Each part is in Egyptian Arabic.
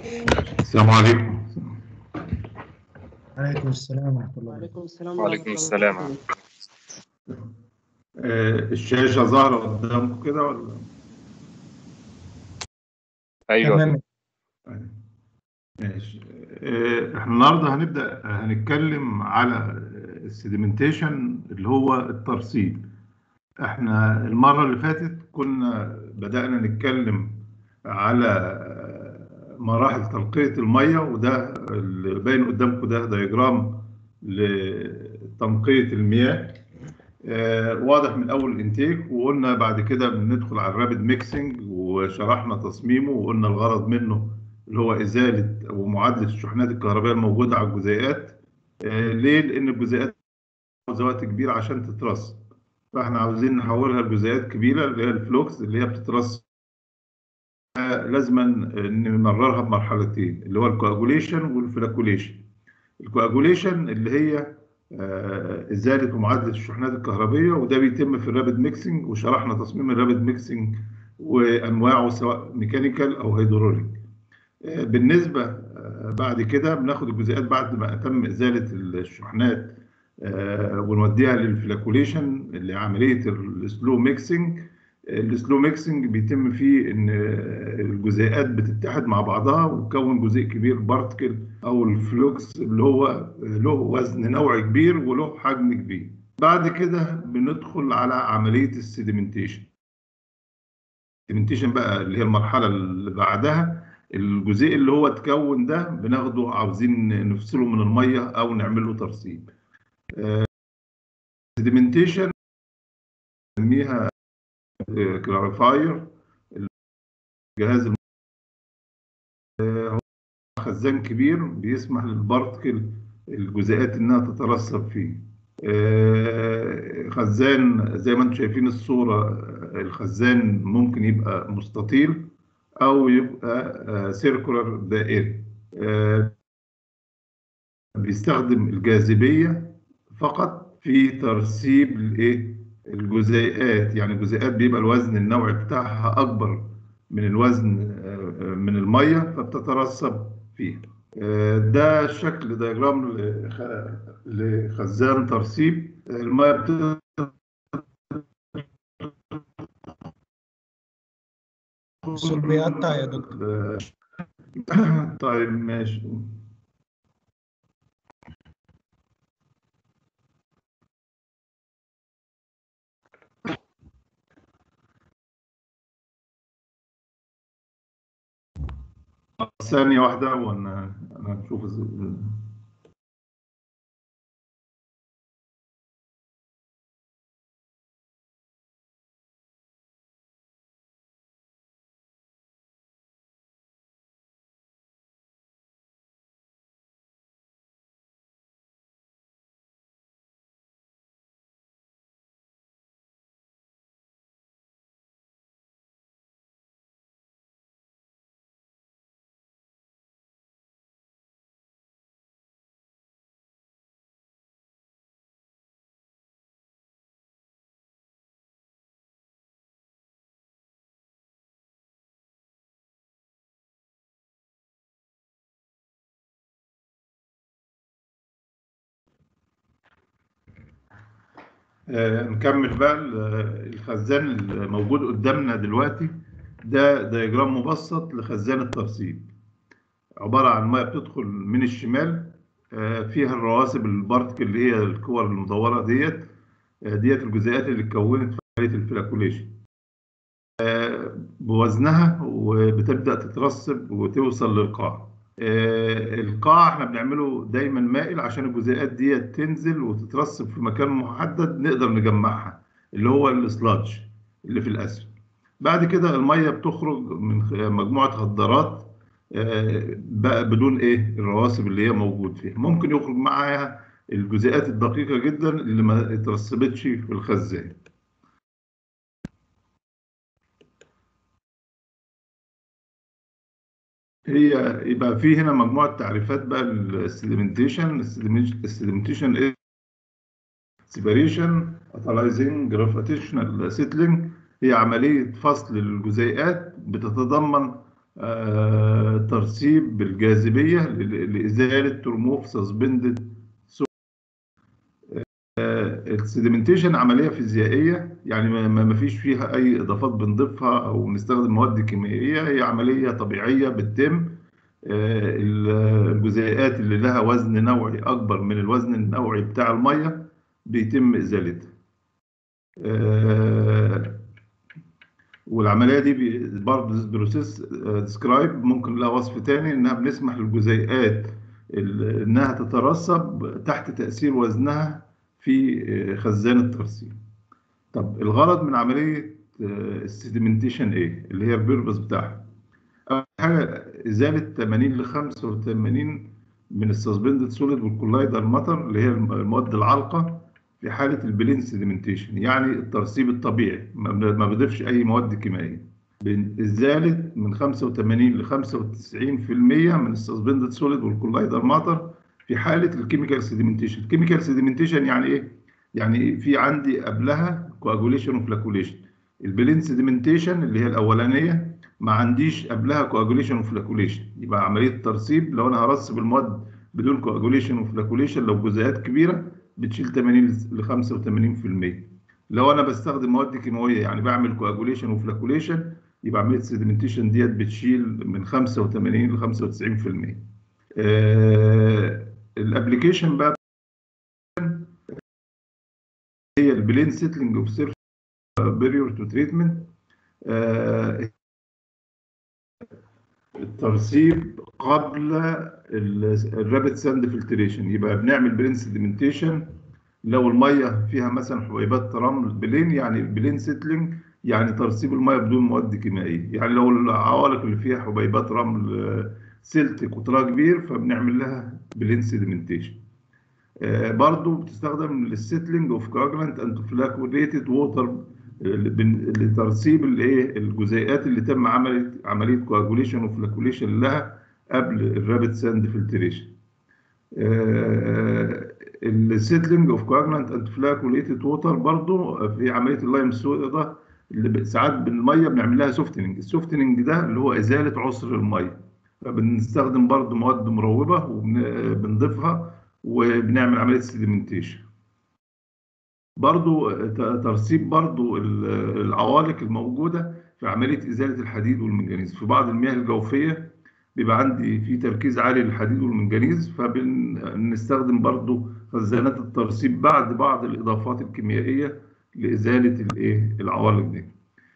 السلام عليكم عليكم السلام ورحمة الله وبركاته وعليكم السلام وعليكم ورحمة الله السلام. وبركاته. آه، الشاشة ظاهرة قدامكم كده ولا ايوه تمام ماشي آه، احنا النهارده هنبدأ هنتكلم على السيديمنتيشن اللي هو الترسيب احنا المرة اللي فاتت كنا بدأنا نتكلم على مراحل تنقية المية وده اللي باين قدامكم ده دياجرام لتنقية المياه آه، واضح من اول الانتيك وقلنا بعد كده بندخل على الرابid ميكسنج وشرحنا تصميمه وقلنا الغرض منه اللي هو ازاله ومعادله الشحنات الكهربائيه الموجوده على الجزيئات آه، ليه؟ لان الجزيئات عاوزه وقت كبير عشان تترص فاحنا عاوزين نحولها لجزيئات كبيره اللي هي الفلوكس اللي هي بتترص آه، لازما نمررها بمرحلتين اللي هو الكواجوليشن والفلاكوليشن الكواجوليشن اللي هي آه، ازاله ومعادله الشحنات الكهربيه وده بيتم في الرابد ميكسنج وشرحنا تصميم الرابد ميكسنج وانواعه سواء ميكانيكال او هيدروليك آه، بالنسبه آه، بعد كده بناخد الجزيئات بعد ما تم ازاله الشحنات آه، ونوديها للفلاكوليشن اللي عمليه السلو ميكسنج السلو ميكسنج بيتم فيه ان الجزيئات بتتحد مع بعضها وتكون جزيء كبير بارتكل او الفلوكس اللي هو له وزن نوعي كبير وله حجم كبير بعد كده بندخل على عمليه السيديمنتيشن السيديمنتيشن بقى اللي هي المرحله اللي بعدها الجزيء اللي هو اتكون ده بناخده عاوزين نفصله من الميه او نعمل له ترسيب السيديمنتيشن بنسميها كلاريفاير الجهاز الم- آه، هو خزان كبير بيسمح للبارتكل الجزيئات انها تترسب فيه آه، خزان زي ما انتم شايفين الصورة آه، الخزان ممكن يبقى مستطيل او يبقى سيركولار دائري آه، بيستخدم الجاذبية فقط في ترسيب الايه الجزيئات يعني الجزيئات بيبقى الوزن النوعي بتاعها اكبر من الوزن آه، آه، من الميه فبتترسب فيها آه، ده شكل دياجرام لخ- لخزان ترسيب الميه بت- الصوت بيقطع يا دكتور طيب ماشي ثانية واحدة وانا انا اشوف إز- آه، نكمل بقى ال- الخزان الموجود قدامنا دلوقتي ده دياجرام مبسط لخزان الترسيب عبارة عن ميه بتدخل من الشمال آه، فيها الرواسب البارتكل اللي هي الكور المدورة ديت آه، ديت الجزيئات اللي اتكونت في عملية الفلاكوليشن آه، بوزنها وبتبدأ تترسب وتوصل للقاع آه، القاع احنا بنعمله دايما مائل عشان الجزيئات دي تنزل وتترسب في مكان محدد نقدر نجمعها اللي هو السلادج اللي في الاسفل بعد كده الميه بتخرج من خ- مجموعه هدرات آه، بقى بدون ايه الرواسب اللي هي موجود فيها ممكن يخرج معاها الجزيئات الدقيقه جدا اللي ما اترسبتش في الخزان هي يبقى في هنا مجموعه تعريفات بقى للسيديمنتيشن السيديمنتيشن ايه سيبريشن اتلايزنج جرافيتيشنال سيتلينج هي عمليه فصل الجزيئات بتتضمن آه، ترسيب بالجاذبية ل- لإزالة رموف سسبندد السيديمنتيشن عملية فيزيائية يعني ما- ما ما فيش فيها أي إضافات بنضيفها أو بنستخدم مواد كيميائية هي عملية طبيعية بتتم آه، ال- الجزيئات اللي لها وزن نوعي أكبر من الوزن النوعي بتاع المية بيتم إزالتها آه، والعمليه دي بي- برضه بروسيس ديسكرايب ممكن لها وصف تاني انها بنسمح للجزيئات ال- انها تترسب تحت تاثير وزنها في آه، خزان الترسيب. طب الغرض من عمليه السيديمنتيشن ايه؟ اللي هي البيربس بتاعها. اول حاجه ازاله 80 ل 85 من السسبندد سوليد والكولايدر ماتر اللي هي الم- المواد العالقه في حاله البلين سيديمنتيشن يعني الترسيب الطبيعي ما بن- ما بضيفش اي مواد كيميائيه بين- ازاله من 85 ل 95% من السسبندد سوليد والكولايدر ماتر في حاله الكيميكال سيديمنتيشن الكيميكال سيديمنتيشن يعني ايه يعني في عندي قبلها كواجوليشن وفلاكوليشن البلين سيديمنتيشن اللي هي الاولانيه ما عنديش قبلها كواجوليشن وفلاكوليشن يبقى عمليه ترسيب لو انا هرسب المواد بدون كواجوليشن وفلاكوليشن لو جزيئات كبيره بتشيل 80 ل 85% لو انا بستخدم مواد كيماويه يعني بعمل كواجوليشن وفلاكوليشن يبقى عمليه السيديمنتيشن ديت بتشيل من 85 ل 95% آه الابلكيشن بقى هي البلين سيتلينج اوف سيرف بيريور تو تريتمنت الترسيب قبل الرابid ساند فلتريشن يبقى بنعمل بلين سيديمنتيشن لو الميه فيها مثلا حبيبات رمل بلين يعني بلين سيتلينج يعني ترسيب الميه بدون مواد كيميائيه يعني لو العوالق اللي فيها حبيبات رمل آه، سلتك وطلع كبير فبنعمل لها بلين سيديمنتيشن آه، برضو بتستخدم للسيتلينج اوف كواجلانت اند فلاكوليتد ووتر لترسيب الايه الجزيئات اللي تم عمليه عمليه كواجوليشن وفلاكوليشن لها قبل الرابid ساند فلتريشن السيتلينج اوف كواجلانت اند فلاكوليتد ووتر برضو في عمليه اللايم سودا اللي ب- ساعات بالميه بنعمل لها سوفتننج السوفتننج ده اللي هو ازاله عسر الميه فبنستخدم برضو مواد مروبه وبنضيفها وبنعمل عمليه سيديمنتيشن برضو ت- ترسيب برضو ال- العوالق الموجودة في عملية إزالة الحديد والمنجنيز في بعض المياه الجوفية بيبقى عندي في تركيز عالي للحديد والمنجنيز فبنستخدم برضو خزانات الترسيب بعد بعض الإضافات الكيميائية لإزالة الإيه العوالق دي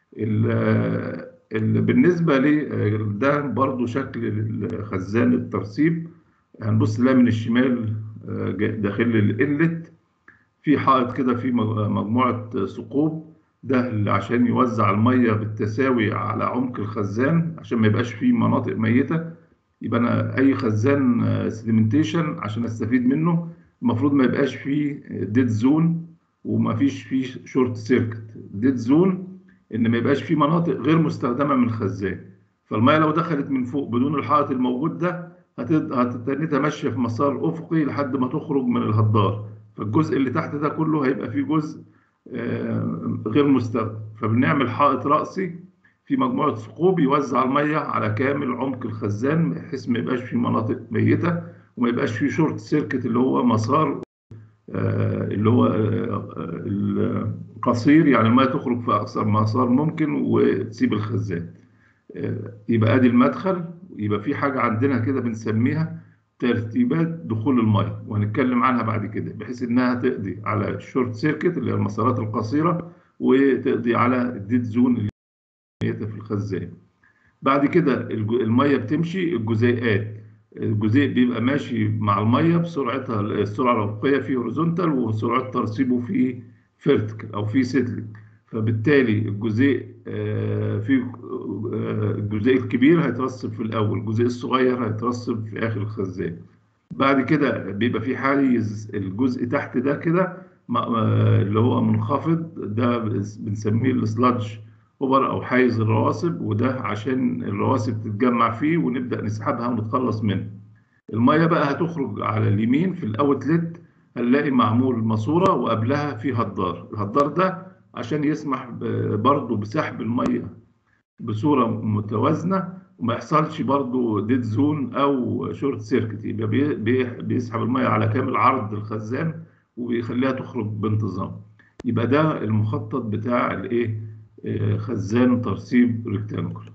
ال- ال- بالنسبة ل ده برضو شكل خزان الترسيب هنبص نلاقي من الشمال آه، جا- داخل الإنلت في حائط كده فيه مج- مجموعة ثقوب ده اللي عشان يوزع المية بالتساوي على عمق الخزان عشان ما يبقاش فيه مناطق ميتة يبقى أنا أي خزان سيديمنتيشن عشان أستفيد منه المفروض ما يبقاش فيه ديد زون وما فيش فيه شورت سيركت ديد زون إن ما يبقاش فيه مناطق غير مستخدمة من الخزان فالمية لو دخلت من فوق بدون الحائط الموجود ده هتت- هتتنيتها ماشية في مسار أفقي لحد ما تخرج من الهدار فالجزء اللي تحت ده كله هيبقى فيه جزء آه، غير مستخدم فبنعمل حائط رأسي في مجموعة ثقوب يوزع المية على كامل عمق الخزان بحيث ما يبقاش فيه مناطق ميتة وما يبقاش فيه شورت سيركت اللي هو مسار آه، اللي هو آه، القصير يعني المية تخرج في أقصر مسار ممكن وتسيب الخزان آه، يبقى ادي المدخل يبقى في حاجه عندنا كده بنسميها ترتيبات دخول الميه وهنتكلم عنها بعد كده بحيث انها تقضي على الشورت سيركت اللي هي المسارات القصيره وتقضي على الديد زون اللي هي في الخزان بعد كده الج- الميه بتمشي الجزيئات الجزيء بيبقى ماشي مع الميه بسرعتها السرعه الافقيه في هوريزونتال وسرعه ترسيبه في فيرتيكال او في سيتلينج فبالتالي الجزيء آه، في آه، الجزيء الكبير هيترسب في الاول الجزيء الصغير هيترسب في اخر الخزان بعد كده بيبقى في حيز الجزء تحت ده كده م- آه، اللي هو منخفض ده بس- بنسميه السلادج اوبر او حيز الرواسب وده عشان الرواسب تتجمع فيه ونبدا نسحبها ونتخلص منها الميه بقى هتخرج على اليمين في الاوتلت هنلاقي معمول ماسوره وقبلها في هدار الهدار ده عشان يسمح ب- برضه بسحب الميه بصوره متوازنه وما يحصلش برضو ديد زون او شورت سيركت يبقى بي- بي- بيسحب الميه على كامل عرض الخزان وبيخليها تخرج بانتظام يبقى ده المخطط بتاع الايه آه، خزان ترسيب ريكتانجل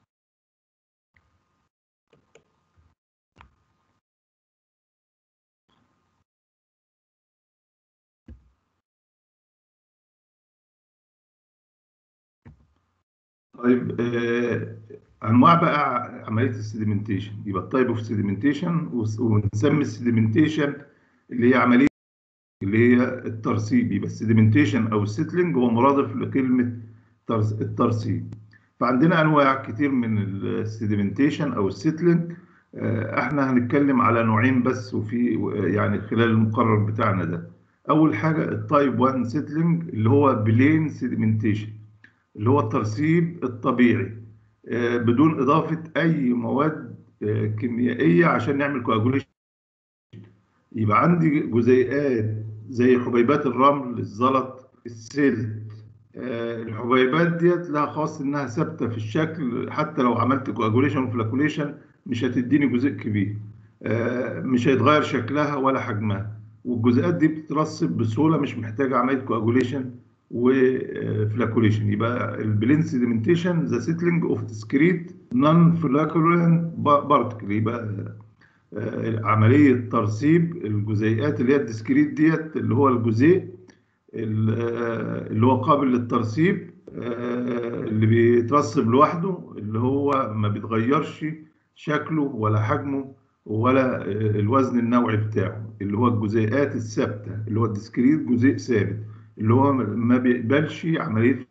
طيب آه، انواع بقى عمليه السيديمنتيشن يبقى التايب اوف سيديمنتيشن ونسمي السيديمنتيشن اللي هي عمليه اللي هي الترسيب يبقى السيديمنتيشن او السيتلنج هو مرادف لكلمه ترس- الترسيب فعندنا انواع كتير من السيديمنتيشن او السيتلنج آه، احنا هنتكلم على نوعين بس وفي يعني خلال المقرر بتاعنا ده اول حاجه التايب 1 سيتلنج اللي هو بلين سيديمنتيشن اللي هو الترسيب الطبيعي آه، بدون إضافة أي مواد آه، كيميائية عشان نعمل كواجوليشن يبقى عندي جزيئات زي حبيبات الرمل الزلط السلت آه، الحبيبات ديت لها خاص انها ثابته في الشكل حتى لو عملت كواجوليشن وفلاكوليشن مش هتديني جزيء كبير آه، مش هيتغير شكلها ولا حجمها والجزيئات دي بتترسب بسهوله مش محتاجه عمليه كواجوليشن وفلاكوليشن يبقى البلين سيديمنتيشن ذا سيتلينج اوف ديسكريت نون فلاكولنت بارتكل يبقى آه، عمليه ترسيب الجزيئات اللي هي الديسكريت ديت اللي هو الجزيء ال- آه، اللي هو قابل للترسيب آه، اللي بيترسب لوحده اللي هو ما بيتغيرش شكله ولا حجمه ولا آه، الوزن النوعي بتاعه اللي هو الجزيئات الثابته اللي هو الديسكريت جزيء ثابت اللي هو ما بيقبلش عمليه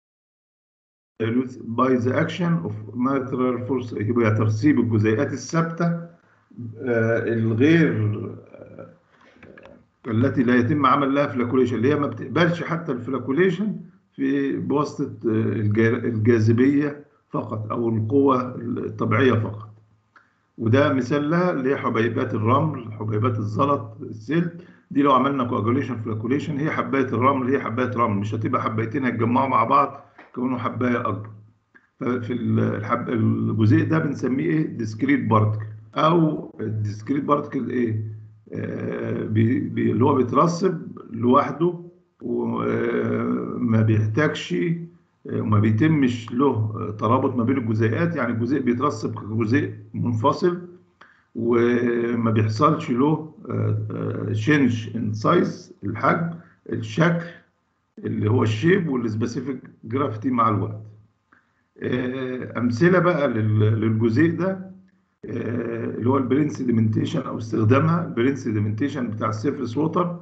باي ذا اكشن اوف ماتريال فورس يبقى ترسيب الجزيئات الثابته آه، الغير آه، التي لا يتم عمل لها فلاكوليشن اللي هي ما بتقبلش حتى الفلاكوليشن في بواسطه آه، الجا- الجاذبيه فقط او القوه الطبيعيه فقط وده مثال لها اللي هي حبيبات الرمل حبيبات الزلط السلت دي لو عملنا كواجوليشن فلاكوليشن هي حبايه الرمل هي حبايه رمل مش هتبقى حبايتين هيتجمعوا مع بعض يكونوا حبايه اكبر ففي ال- الحب الجزيء ده بنسميه ايه ديسكريت بارتكل او الديسكريت بارتكل ايه آه بي بي اللي هو بيترسب لوحده وما بيحتاجش آه، وما بيتمش له ترابط ما بين الجزيئات يعني الجزيء بيترسب كجزيء منفصل وما بيحصلش له شنج ان سايز الحجم الشكل اللي هو الشيب والسبيسيفيك جرافيتي مع الوقت آه، امثله بقى لل- للجزيء ده آه، اللي هو البرين سيديمنتيشن او استخدامها البرين سيديمنتيشن بتاع السيرفيس ووتر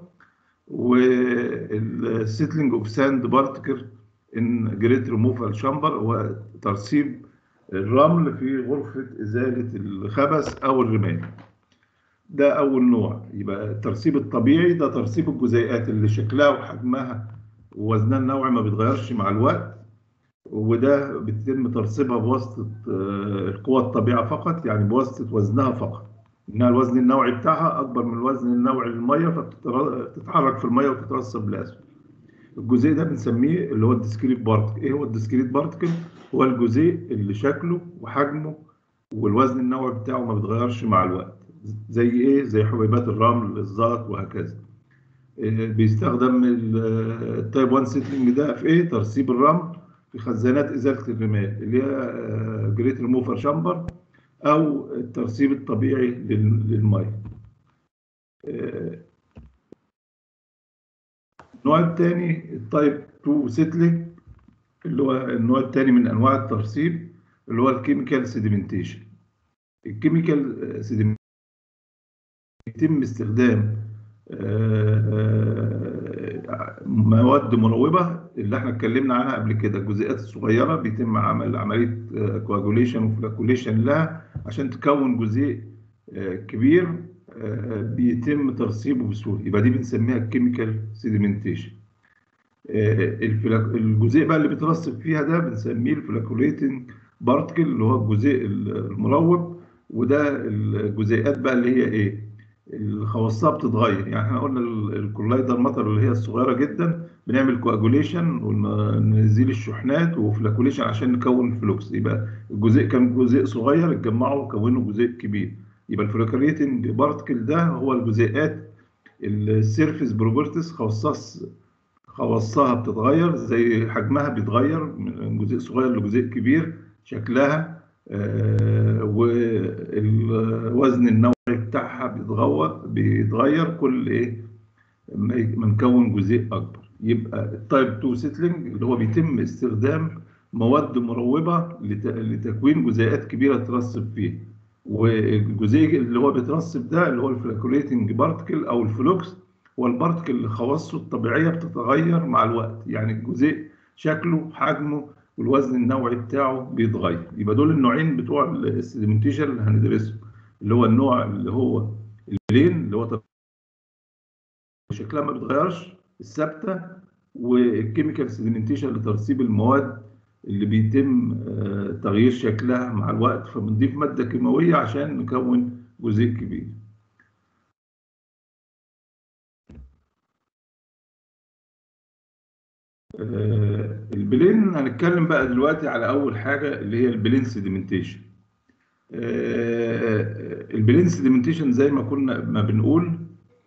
والسيتلينج اوف ساند بارتكل ان جريت ريموفال شامبر هو ترسيب الرمل في غرفه ازاله الخبث او الرمال ده اول نوع يبقى الترسيب الطبيعي ده ترسيب الجزيئات اللي شكلها وحجمها ووزنها النوعي ما بيتغيرش مع الوقت وده بيتم ترسيبها بواسطة آه، القوى الطبيعة فقط يعني بواسطة وزنها فقط إنها الوزن النوعي بتاعها أكبر من الوزن النوعي للمية فبتتحرك في المية وتترسب لأسفل الجزيء ده بنسميه اللي هو الديسكريت بارتكل إيه هو الديسكريت بارتكل؟ هو الجزيء اللي شكله وحجمه والوزن النوعي بتاعه ما بيتغيرش مع الوقت زي إيه؟ زي حبيبات الرمل الزلط وهكذا آه، بيستخدم ال- التايب 1 سيتلينج ده في ايه؟ ترسيب الرمل في خزانات ازاله الرمال اللي هي جريت ريموفر شامبر او الترسيب الطبيعي لل- للميه. آه، النوع الثاني التايب 2 سيتلينج اللي هو النوع الثاني من انواع الترسيب اللي هو الكيميكال سيديمنتيشن. الكيميكال سيديمنتيشن يتم استخدام آه، مواد مروبه اللي احنا اتكلمنا عنها قبل كده الجزيئات الصغيره بيتم عمل عمليه كواجوليشن وفلاكوليشن لها عشان تكون جزيء آه، كبير آه، بيتم ترسيبه بسهوله يبقى دي بنسميها الكيميكال سيديمنتيشن الجزيء بقى اللي بيترسب فيها ده بنسميه الفلاكوليتنج بارتكل اللي هو الجزيء المروب وده الجزيئات بقى اللي هي ايه الخواصها بتتغير يعني احنا قلنا ال- الكولايدر مطر اللي هي الصغيره جدا بنعمل كواجوليشن وننزل الشحنات وفلاكوليشن عشان نكون فلوكس يبقى الجزيء كان جزيء صغير اتجمعوا وكونوا جزيء كبير يبقى الفلوكريتنج بارتكل ده هو الجزيئات السيرفيس بروبرتيز خواص خواصها بتتغير زي حجمها بيتغير من جزيء صغير لجزيء كبير شكلها آه والوزن النوعي بتاعها بيتغير بيتغير كل ايه ما نكون جزيء اكبر يبقى التايب 2 سيتلينج اللي هو بيتم استخدام مواد مروبه لتكوين جزيئات كبيره ترسب فيها والجزيء اللي هو بيترسب ده اللي هو الفلاكوليتنج بارتكل او الفلوكس هو البارتكل اللي خواصه الطبيعيه بتتغير مع الوقت يعني الجزيء شكله حجمه والوزن النوعي بتاعه بيتغير يبقى دول النوعين بتوع السيدمنتيشن اللي هندرسهم اللي هو النوع اللي هو البلين اللي هو شكلها ما بيتغيرش الثابته والكيميكال سيدمنتيشن لترسيب المواد اللي بيتم تغيير شكلها مع الوقت فبنضيف ماده كيماويه عشان نكون جزيء كبير البلين هنتكلم بقى دلوقتي على اول حاجه اللي هي البلين سيدمنتيشن البلين سيدمنتيشن زي ما كنا ما بنقول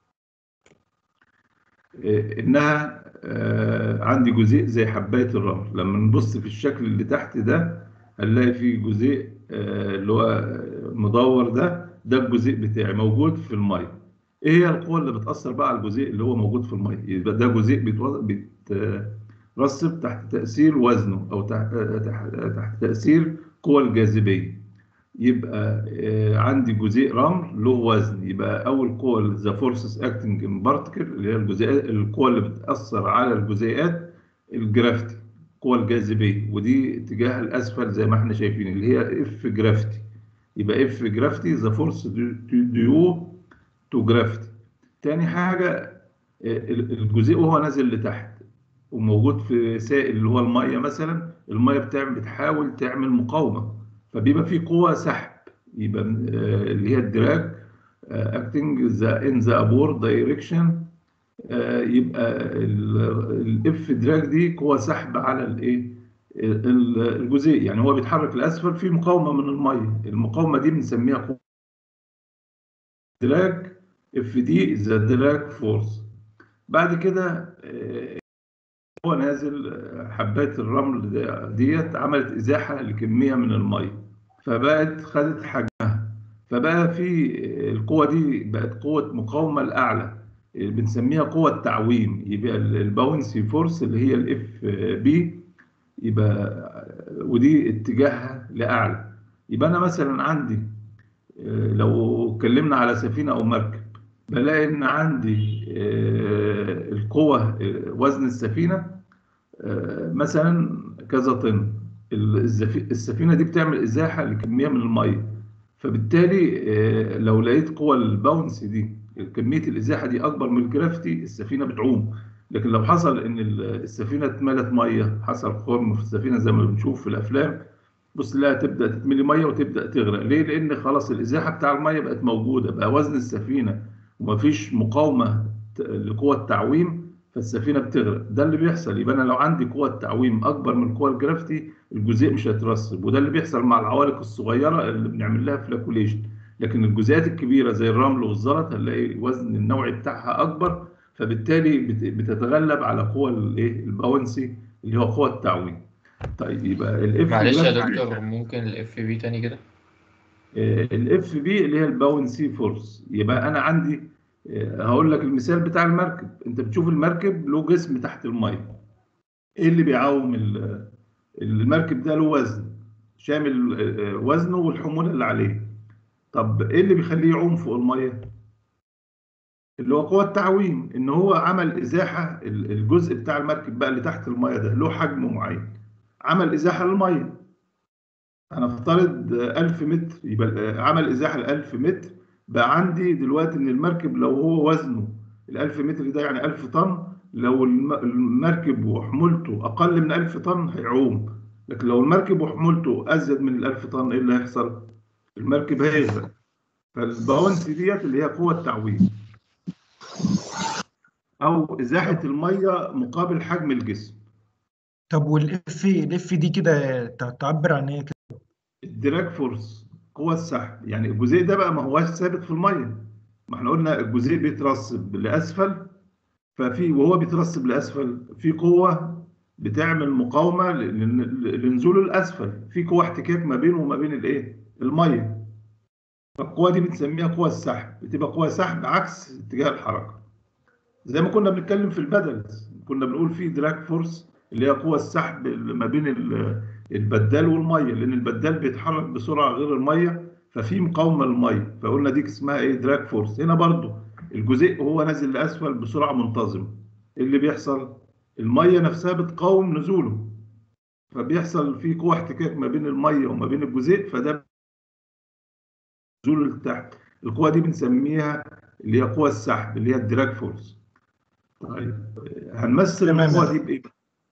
انها عندي جزيء زي حبايه الرمل لما نبص في الشكل اللي تحت ده هنلاقي فيه جزيء اللي هو مدور ده ده الجزيء بتاعي موجود في الميه ايه هي القوه اللي بتاثر بقى على الجزيء اللي هو موجود في الميه يبقى ده جزيء بيترسب تحت تاثير وزنه او تحت, تحت تاثير قوى الجاذبيه يبقى عندي جزيء رمل له وزن يبقى اول قوه ذا فورسز اكتنج ان بارتكل اللي هي الجزيئات القوه اللي بتاثر على الجزيئات الجرافتي القوه الجاذبيه ودي اتجاه الاسفل زي ما احنا شايفين اللي هي اف جرافتي يبقى اف جرافتي ذا فورس ديو تو جرافتي تاني حاجه الجزيء وهو نازل لتحت وموجود في سائل اللي هو الميه مثلا الميه بتعمل بتحاول تعمل مقاومه فبيبقى في قوة سحب يبقى اللي هي الدراج اكتنج ذا ان ذا ابورد دايركشن يبقى الاف دراج دي قوة سحب على الايه الجزيء يعني هو بيتحرك لاسفل في مقاومة من المية المقاومة دي بنسميها قوة دراج اف دي ذا دراج فورس بعد كده هو نازل حبات الرمل ديت عملت ازاحه لكميه من الميه فبقت خدت حجمها فبقى في القوه دي بقت قوه مقاومه الاعلى بنسميها قوه تعويم يبقى الباونسي فورس اللي هي الاف بي يبقى ودي اتجاهها لاعلى يبقى انا مثلا عندي لو اتكلمنا على سفينه او مركب بلاقي ان عندي القوة وزن السفينة مثلا كذا طن السفينة دي بتعمل إزاحة لكمية من المية فبالتالي لو لقيت قوة الباونس دي كمية الإزاحة دي أكبر من الجرافتي السفينة بتعوم لكن لو حصل إن السفينة اتملت مية حصل خرم في السفينة زي ما بنشوف في الأفلام بص لا تبدا تتملي ميه وتبدا تغرق ليه لان خلاص الازاحه بتاع الميه بقت موجوده بقى وزن السفينه ومفيش مقاومه لقوه التعويم فالسفينه بتغرق ده اللي بيحصل يبقى انا لو عندي قوه تعويم اكبر من قوه الجرافتي الجزيء مش هيترسب وده اللي بيحصل مع العوالق الصغيره اللي بنعمل لها فلاكوليشن لكن الجزيئات الكبيره زي الرمل والزلط هنلاقي وزن النوعي بتاعها اكبر فبالتالي بتتغلب على قوه الايه الباونسي اللي هو قوه التعويم طيب يبقى الاف معلش يا دكتور ممكن الاف بي تاني كده الاف بي اللي هي الباونسي فورس يبقى انا عندي هقول لك المثال بتاع المركب انت بتشوف المركب له جسم تحت الميه ايه اللي بيعوم المركب ده له وزن شامل وزنه والحموله اللي عليه طب ايه اللي بيخليه يعوم فوق الميه اللي هو قوه التعويم ان هو عمل ازاحه الجزء بتاع المركب بقى اللي تحت الميه ده له حجم معين عمل ازاحه للميه هنفترض 1000 متر يبقى عمل ازاحه ل 1000 متر بقى عندي دلوقتي ان المركب لو هو وزنه ال 1000 متر ده يعني 1000 طن لو المركب وحمولته اقل من 1000 طن هيعوم لكن لو المركب وحمولته ازيد من ال 1000 طن ايه اللي هيحصل؟ المركب هيغرق فالباونسي ديت اللي هي قوه التعويم او ازاحه الميه مقابل حجم الجسم طب والاف الاف دي كده تع- تعبر عن ايه كده الدراج فورس قوة السحب يعني الجزيء ده بقى ما هواش ثابت في الميه ما احنا قلنا الجزيء بيترسب لاسفل ففي وهو بيترسب لاسفل في قوه بتعمل مقاومه ل- ل- لنزوله الاسفل في قوه احتكاك ما بينه وما بين الايه الميه فالقوه دي بنسميها قوه السحب بتبقى قوه سحب عكس اتجاه الحركه زي ما كنا بنتكلم في البدل كنا بنقول في دراج فورس اللي هي قوة السحب اللي ما بين ال- البدال والمية لأن البدال بيتحرك بسرعة غير المية ففي مقاومة للمية فقلنا دي اسمها ايه دراج فورس هنا برضو الجزيء وهو نازل لأسفل بسرعة منتظمة إيه اللي بيحصل المية نفسها بتقاوم نزوله فبيحصل في قوة احتكاك ما بين المية وما بين الجزيء فده نزوله لتحت القوة دي بنسميها اللي هي قوة السحب اللي هي الدراج فورس طيب هنمثل تمام. القوة دي بإيه؟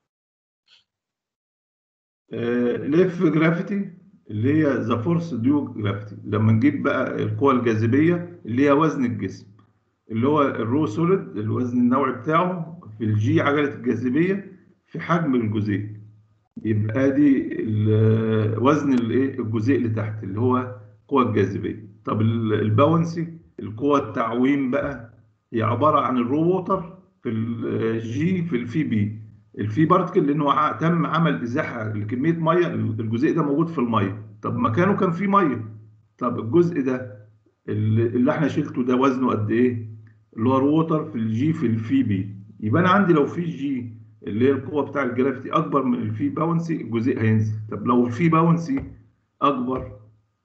الاف جرافيتي اللي هي ذا فورس ديو جرافيتي لما نجيب بقى القوة الجاذبية اللي هي وزن الجسم اللي هو الرو سوليد الوزن النوعي بتاعه في الجي عجلة الجاذبية في حجم الجزيء يبقى دي ال- وزن الايه الجزيء اللي تحت اللي هو القوة الجاذبية طب ال- الباونسي القوة التعويم بقى هي عبارة عن الرو ووتر في الجي في الفي بي الفي بارتكل لانه ع- تم عمل ازاحه لكميه ميه الجزيء ده موجود في الميه طب مكانه كان فيه ميه طب الجزء ده اللي اللي احنا شلته ده وزنه قد ايه اللي هو الووتر في الجي في الفي بي يبقى انا عندي لو في جي اللي هي القوه بتاع الجرافيتي اكبر من الفي باونسي الجزيء هينزل طب لو الفي باونسي اكبر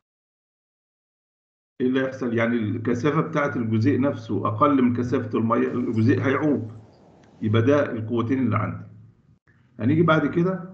ايه اللي هيحصل يعني الكثافه بتاعه الجزيء نفسه اقل من كثافه الميه الجزيء هيعوم يبقى ده القوتين اللي عندي هنيجي بعد كده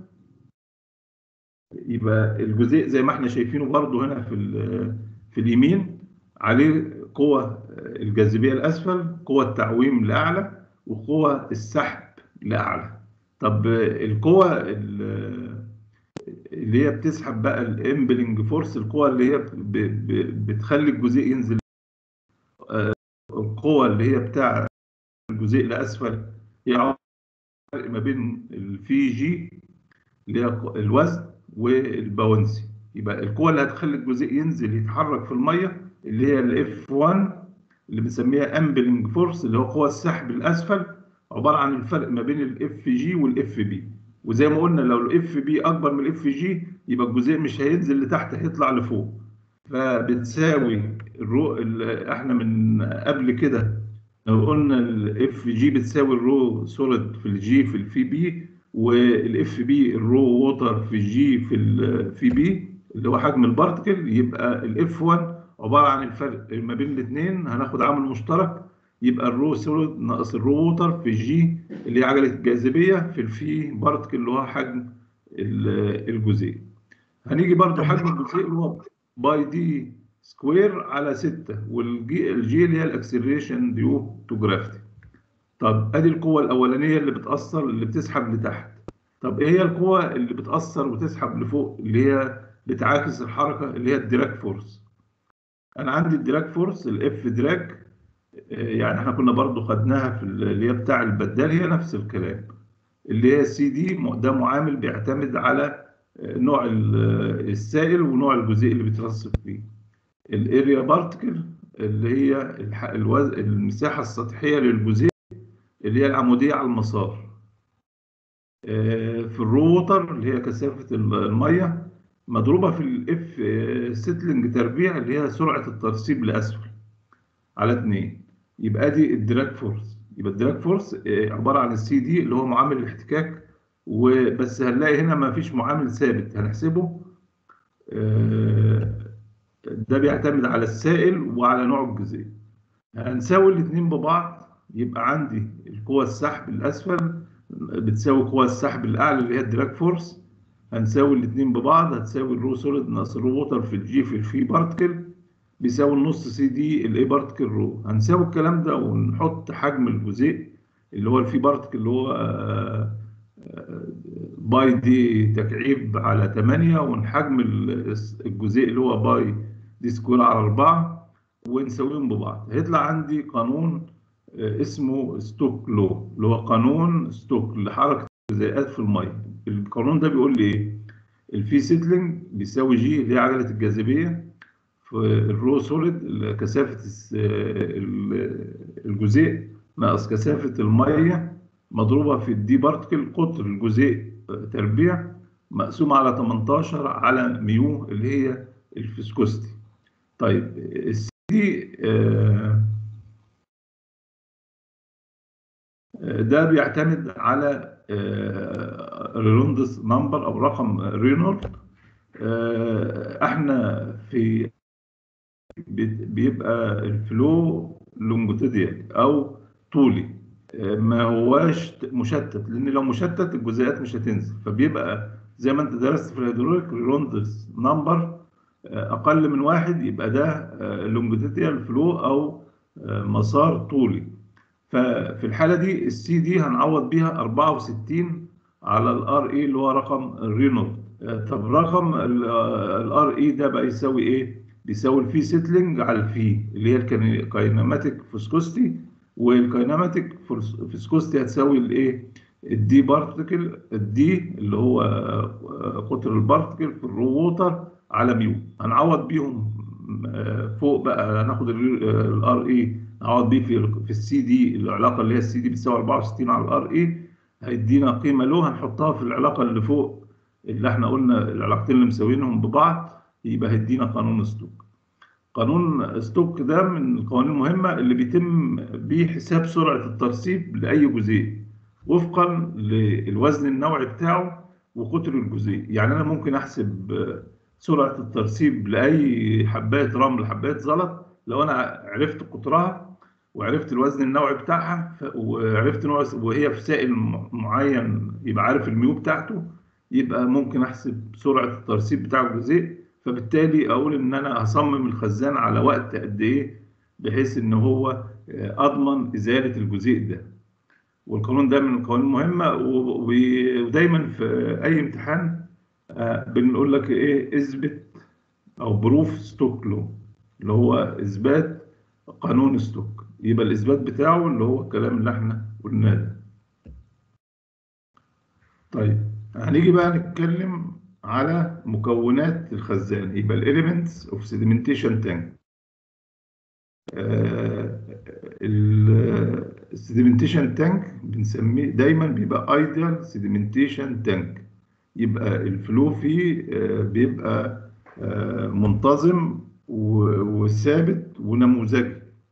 يبقى الجزيء زي ما احنا شايفينه برضو هنا في ال- في اليمين عليه قوة الجاذبية الأسفل قوة التعويم لأعلى وقوة السحب لأعلى طب القوة ال- اللي هي بتسحب بقى الامبلنج فورس القوة اللي هي ب- ب- بتخلي الجزيء ينزل آه، القوة اللي هي بتاع الجزيء لأسفل هي فرق ما بين الفي جي اللي هي الوزن والباونسي يبقى القوة اللي هتخلي الجزيء ينزل يتحرك في المية اللي هي الاف 1 اللي بنسميها امبلنج فورس اللي هو قوة السحب الأسفل عبارة عن الفرق ما بين الاف جي والاف بي وزي ما قلنا لو الاف بي أكبر من الاف جي يبقى الجزيء مش هينزل لتحت هيطلع لفوق فبتساوي الرو ال- احنا من قبل كده لو قلنا الاف جي بتساوي الرو سوليد في الجي في الفي بي والاف بي الرو ووتر في الجي في الفي بي اللي هو حجم البارتكل يبقى الاف 1 عباره عن الفرق ما بين الاثنين هناخد عامل مشترك يبقى الرو سوليد ناقص الرو ووتر في الجي اللي هي عجله الجاذبيه في الفي بارتكل اللي هو حجم ال- الجزيء هنيجي برضو حجم الجزيء اللي هو باي دي سكوير على 6 والجي الجي اللي هي الاكسلريشن ديو تو جرافيتي طب ادي القوه الاولانيه اللي بتاثر اللي بتسحب لتحت طب ايه هي القوه اللي بتاثر وتسحب لفوق اللي هي بتعاكس الحركه اللي هي الدراج فورس انا عندي الدراج فورس الاف دراج آه، يعني احنا كنا برضو خدناها في ال- اللي هي بتاع البدال هي نفس الكلام اللي هي سي دي ده معامل بيعتمد على آه، نوع ال- السائل ونوع الجزيء اللي بيترسب فيه الاريا بارتكل اللي هي الح- الوز... المساحة السطحية للجزيء اللي هي العمودية على المسار آه، في الروتر اللي هي كثافة ال- المية مضروبة في الاف سيتلنج تربيع اللي هي سرعة الترسيب لأسفل على اتنين يبقى دي الدراج فورس يبقى الدراج فورس آه، عبارة عن السي دي اللي هو معامل الاحتكاك وبس هنلاقي هنا ما فيش معامل ثابت هنحسبه آه، ده بيعتمد على السائل وعلى نوع الجزيء هنساوي الاثنين ببعض يبقى عندي القوة السحب الأسفل بتساوي قوة السحب الأعلى اللي هي الدراج فورس هنساوي الاثنين ببعض هتساوي الرو سوليد ناقص الرو ووتر في الجي في الفي بارتكل بيساوي النص سي دي الاي بارتكل رو هنساوي الكلام ده ونحط حجم الجزيء اللي هو الفي بارتكل اللي هو آه، آه، باي دي تكعيب على 8 ونحجم ال- الجزيء اللي هو باي دي سكوير على 4 ونساويهم ببعض هيطلع عندي قانون آه، اسمه ستوك لو اللي هو قانون ستوك لحركه الجزيئات في الميه القانون ده بيقول لي ايه الفي سيتلينج بيساوي جي اللي هي عجله الجاذبيه في الرو سوليد كثافه الس- ال- الجزيء ناقص كثافه الميه مضروبه في الدي بارتكل قطر الجزيء آه، تربيع مقسوم على 18 على ميو اللي هي الفيسكوستي طيب السي دي آه، آه، ده بيعتمد على رينولدز نمبر او رقم رينولد آه، احنا في بي- بيبقى الفلو لونجيتوديال او طولي آه، ما هواش مشتت لان لو مشتت الجزيئات مش هتنزل فبيبقى زي ما انت درست في الهيدروليك رينولدز نمبر اقل من واحد يبقى ده لونجيتوديال فلو او آه، مسار طولي ففي الحاله دي السي دي هنعوض بيها 64 على الار اي اللي هو رقم الرينولد آه، طب رقم الار اي ده بقى يساوي ايه؟ بيساوي الفي سيتلينج على الفي اللي هي الكايناماتيك فيسكوستي والكايناماتيك فيسكوستي هتساوي الايه؟ الدي بارتكل الدي اللي هو آه، قطر البارتكل في الرو ووتر على ميو هنعوض بيهم آه، فوق بقى هناخد الار اي نعوض بيه في في السي دي العلاقه اللي هي السي دي بتساوي 64 على الار اي هيدينا قيمه له هنحطها في العلاقه اللي فوق اللي احنا قلنا العلاقتين اللي مساويينهم ببعض يبقى هيدينا قانون ستوك قانون ستوك ده من القوانين المهمه اللي بيتم بيه حساب سرعه الترسيب لاي جزيء وفقا للوزن النوعي بتاعه وقطر الجزيء يعني انا ممكن احسب آه، سرعه الترسيب لاي حبايه رمل حبايه زلط لو انا عرفت قطرها وعرفت الوزن النوعي بتاعها ف- وعرفت نوع وهي في سائل م- معين يبقى عارف الميو بتاعته يبقى ممكن احسب سرعه الترسيب بتاع الجزيء فبالتالي اقول ان انا هصمم الخزان على وقت قد ايه بحيث ان هو آه، اضمن ازاله الجزيء ده والقانون ده من القوانين المهمه و- و- ودايما في اي امتحان آه، بنقول لك ايه اثبت او بروف ستوك لو اللي هو اثبات قانون ستوك يبقى الاثبات بتاعه اللي هو الكلام اللي احنا قلناه ده طيب هنيجي بقى نتكلم على مكونات الخزان يبقى الاليمنتس اوف سيديمنتيشن تانك السيديمنتيشن تانك بنسميه دايما بيبقى ايديال سيديمنتيشن تانك يبقى الفلو فيه آه، بيبقى آه، منتظم و- وثابت ونموذجي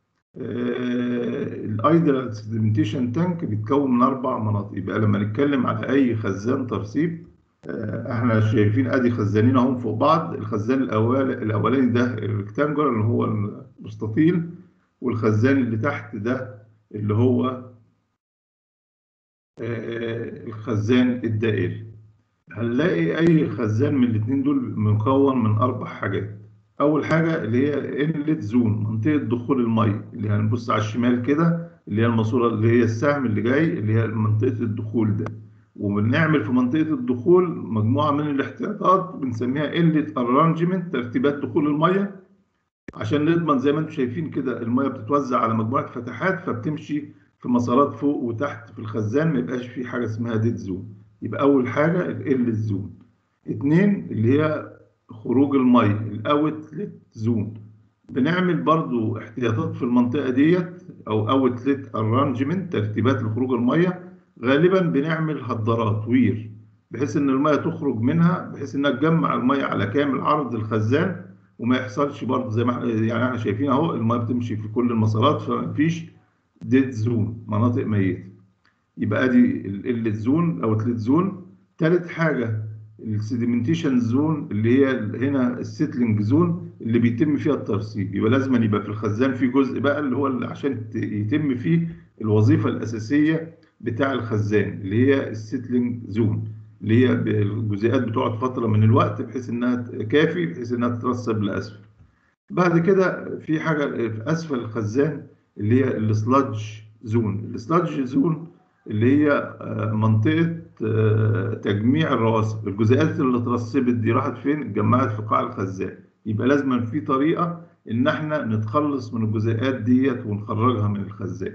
الايديال سيديمنتيشن تانك بيتكون من اربع مناطق يبقى لما نتكلم على اي خزان ترسيب آه، احنا شايفين ادي خزانين اهم فوق بعض الخزان الاول الاولاني ده الريكتانجولار اللي هو المستطيل والخزان اللي تحت ده اللي هو آه، الخزان الدائري هنلاقي اي خزان من الاثنين دول مكون من اربع حاجات اول حاجه اللي هي انلت زون منطقه دخول الميه اللي هنبص على الشمال كده اللي هي الماسوره اللي هي السهم اللي جاي اللي هي منطقه الدخول ده وبنعمل في منطقه الدخول مجموعه من الاحتياطات بنسميها انلت ارانجمنت ترتيبات دخول الميه عشان نضمن زي ما انتم شايفين كده الميه بتتوزع على مجموعه فتحات فبتمشي في مسارات فوق وتحت في الخزان ما يبقاش في حاجه اسمها ديد زون يبقى اول حاجه ال زون اتنين اللي هي خروج الميه الاوتلت زون بنعمل برضو احتياطات في المنطقه ديت او اوتلت ارانجمنت ترتيبات لخروج الميه غالبا بنعمل هدرات وير بحيث ان الميه تخرج منها بحيث انها تجمع الميه على كامل عرض الخزان وما يحصلش برضه زي ما يعني احنا شايفين اهو الميه بتمشي في كل المسارات فما فيش ديد زون مناطق ميته يبقى ادي ال زون او تلت زون ثالث حاجه السيديمنتيشن زون اللي هي هنا السيتلينج زون اللي بيتم فيها الترسيب يبقى لازم يبقى في الخزان في جزء بقى اللي هو اللي عشان يتم فيه الوظيفه الاساسيه بتاع الخزان اللي هي السيتلينج زون اللي هي الجزيئات بتقعد فتره من الوقت بحيث انها كافي بحيث انها تترسب لاسفل بعد كده في حاجه في اسفل الخزان اللي هي السلادج زون السلادج زون اللي هي منطقه تجميع الرواسب الجزيئات اللي اترسبت دي راحت فين اتجمعت في قاع الخزان يبقى لازم في طريقه ان احنا نتخلص من الجزيئات ديت ونخرجها من الخزان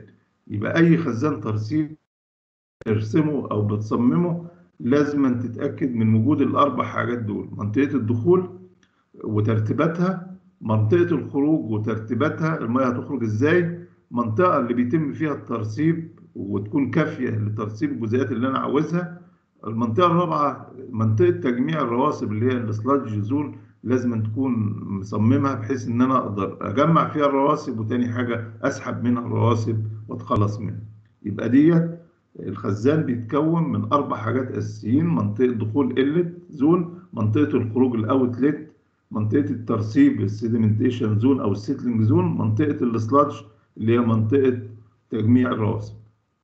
يبقى اي خزان ترسيب ترسمه او بتصممه لازم تتاكد من وجود الاربع حاجات دول منطقه الدخول وترتيباتها منطقه الخروج وترتيباتها الميه هتخرج ازاي منطقه اللي بيتم فيها الترسيب وتكون كافيه لترسيب الجزيئات اللي انا عاوزها المنطقه الرابعه منطقه تجميع الرواسب اللي هي السلاج زون لازم تكون مصممها بحيث ان انا اقدر اجمع فيها الرواسب وتاني حاجه اسحب منها الرواسب واتخلص منها يبقى ديت الخزان بيتكون من اربع حاجات اساسيين منطقه دخول قله زون منطقه الخروج الاوتلت منطقه الترسيب السيديمنتيشن زون او السيتلينج زون منطقه السلاج اللي هي منطقه تجميع الرواسب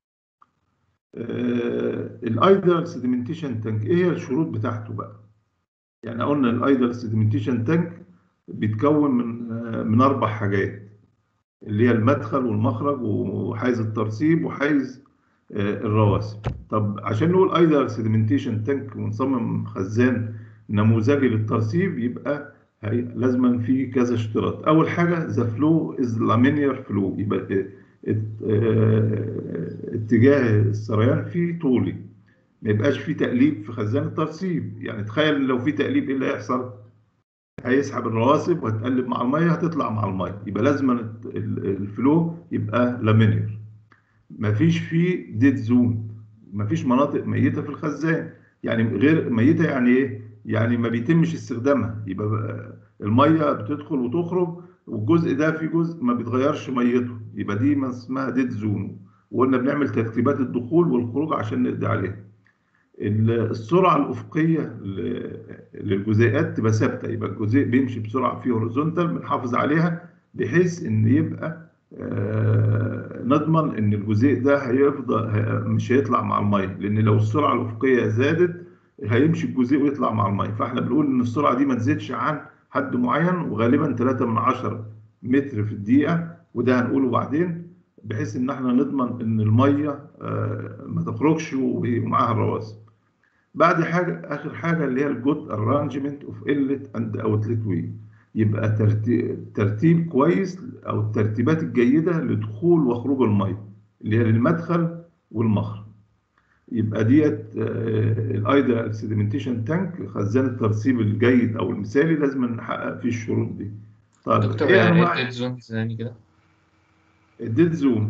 الايدل سيديمنتيشن تانك ايه هي الشروط بتاعته بقى يعني قلنا الايدل سيديمنتيشن تانك بيتكون من آه، من اربع حاجات اللي هي المدخل والمخرج وحيز الترسيب وحيز آه، الرواسب طب عشان نقول ايدل سيديمنتيشن تانك ونصمم خزان نموذجي للترسيب يبقى هي لازما في كذا اشتراط اول حاجه ذا فلو از لامينير فلو يبقى آه، ات- آه، اتجاه السريان فيه طولي ما يبقاش فيه تقليب في خزان الترسيب يعني تخيل لو في تقليب ايه اللي هيحصل هيسحب الرواسب وهتقلب مع الميه هتطلع مع الميه يبقى لازم الت- ال- الفلو يبقى لامينير مفيش فيه ديد زون مفيش مناطق ميته في الخزان يعني غير ميته يعني ايه يعني ما بيتمش استخدامها يبقى بقى الميه بتدخل وتخرج والجزء ده في جزء ما بيتغيرش ميته يبقى دي ما اسمها ديد زون وقلنا بنعمل ترتيبات الدخول والخروج عشان نقضي عليها ال- السرعه الافقيه ل- للجزيئات تبقى ثابته يبقى الجزيء بيمشي بسرعه فيه هوريزونتال بنحافظ عليها بحيث ان يبقى آه، نضمن ان الجزيء ده هيفضل هي- مش هيطلع مع الميه لان لو السرعه الافقيه زادت هيمشي الجزيء ويطلع مع الميه فاحنا بنقول ان السرعه دي ما تزيدش عن حد معين وغالبا 3 من 10 متر في الدقيقه وده هنقوله بعدين بحيث ان احنا نضمن ان الميه آه، ما تخرجش ومعاها الرواسب بعد حاجه اخر حاجه اللي هي الجود ارانجمنت اوف انلت اند اوتلت وي يبقى ترتيب, ترتيب كويس او الترتيبات الجيده لدخول وخروج الميه اللي هي للمدخل والمخرج يبقى ديت الايدل سيديمنتيشن تانك خزان الترسيب الجيد او المثالي لازم نحقق فيه الشروط دي طيب دكتور ايه يعني انواع ايه الديد زون ثاني كده الديد زون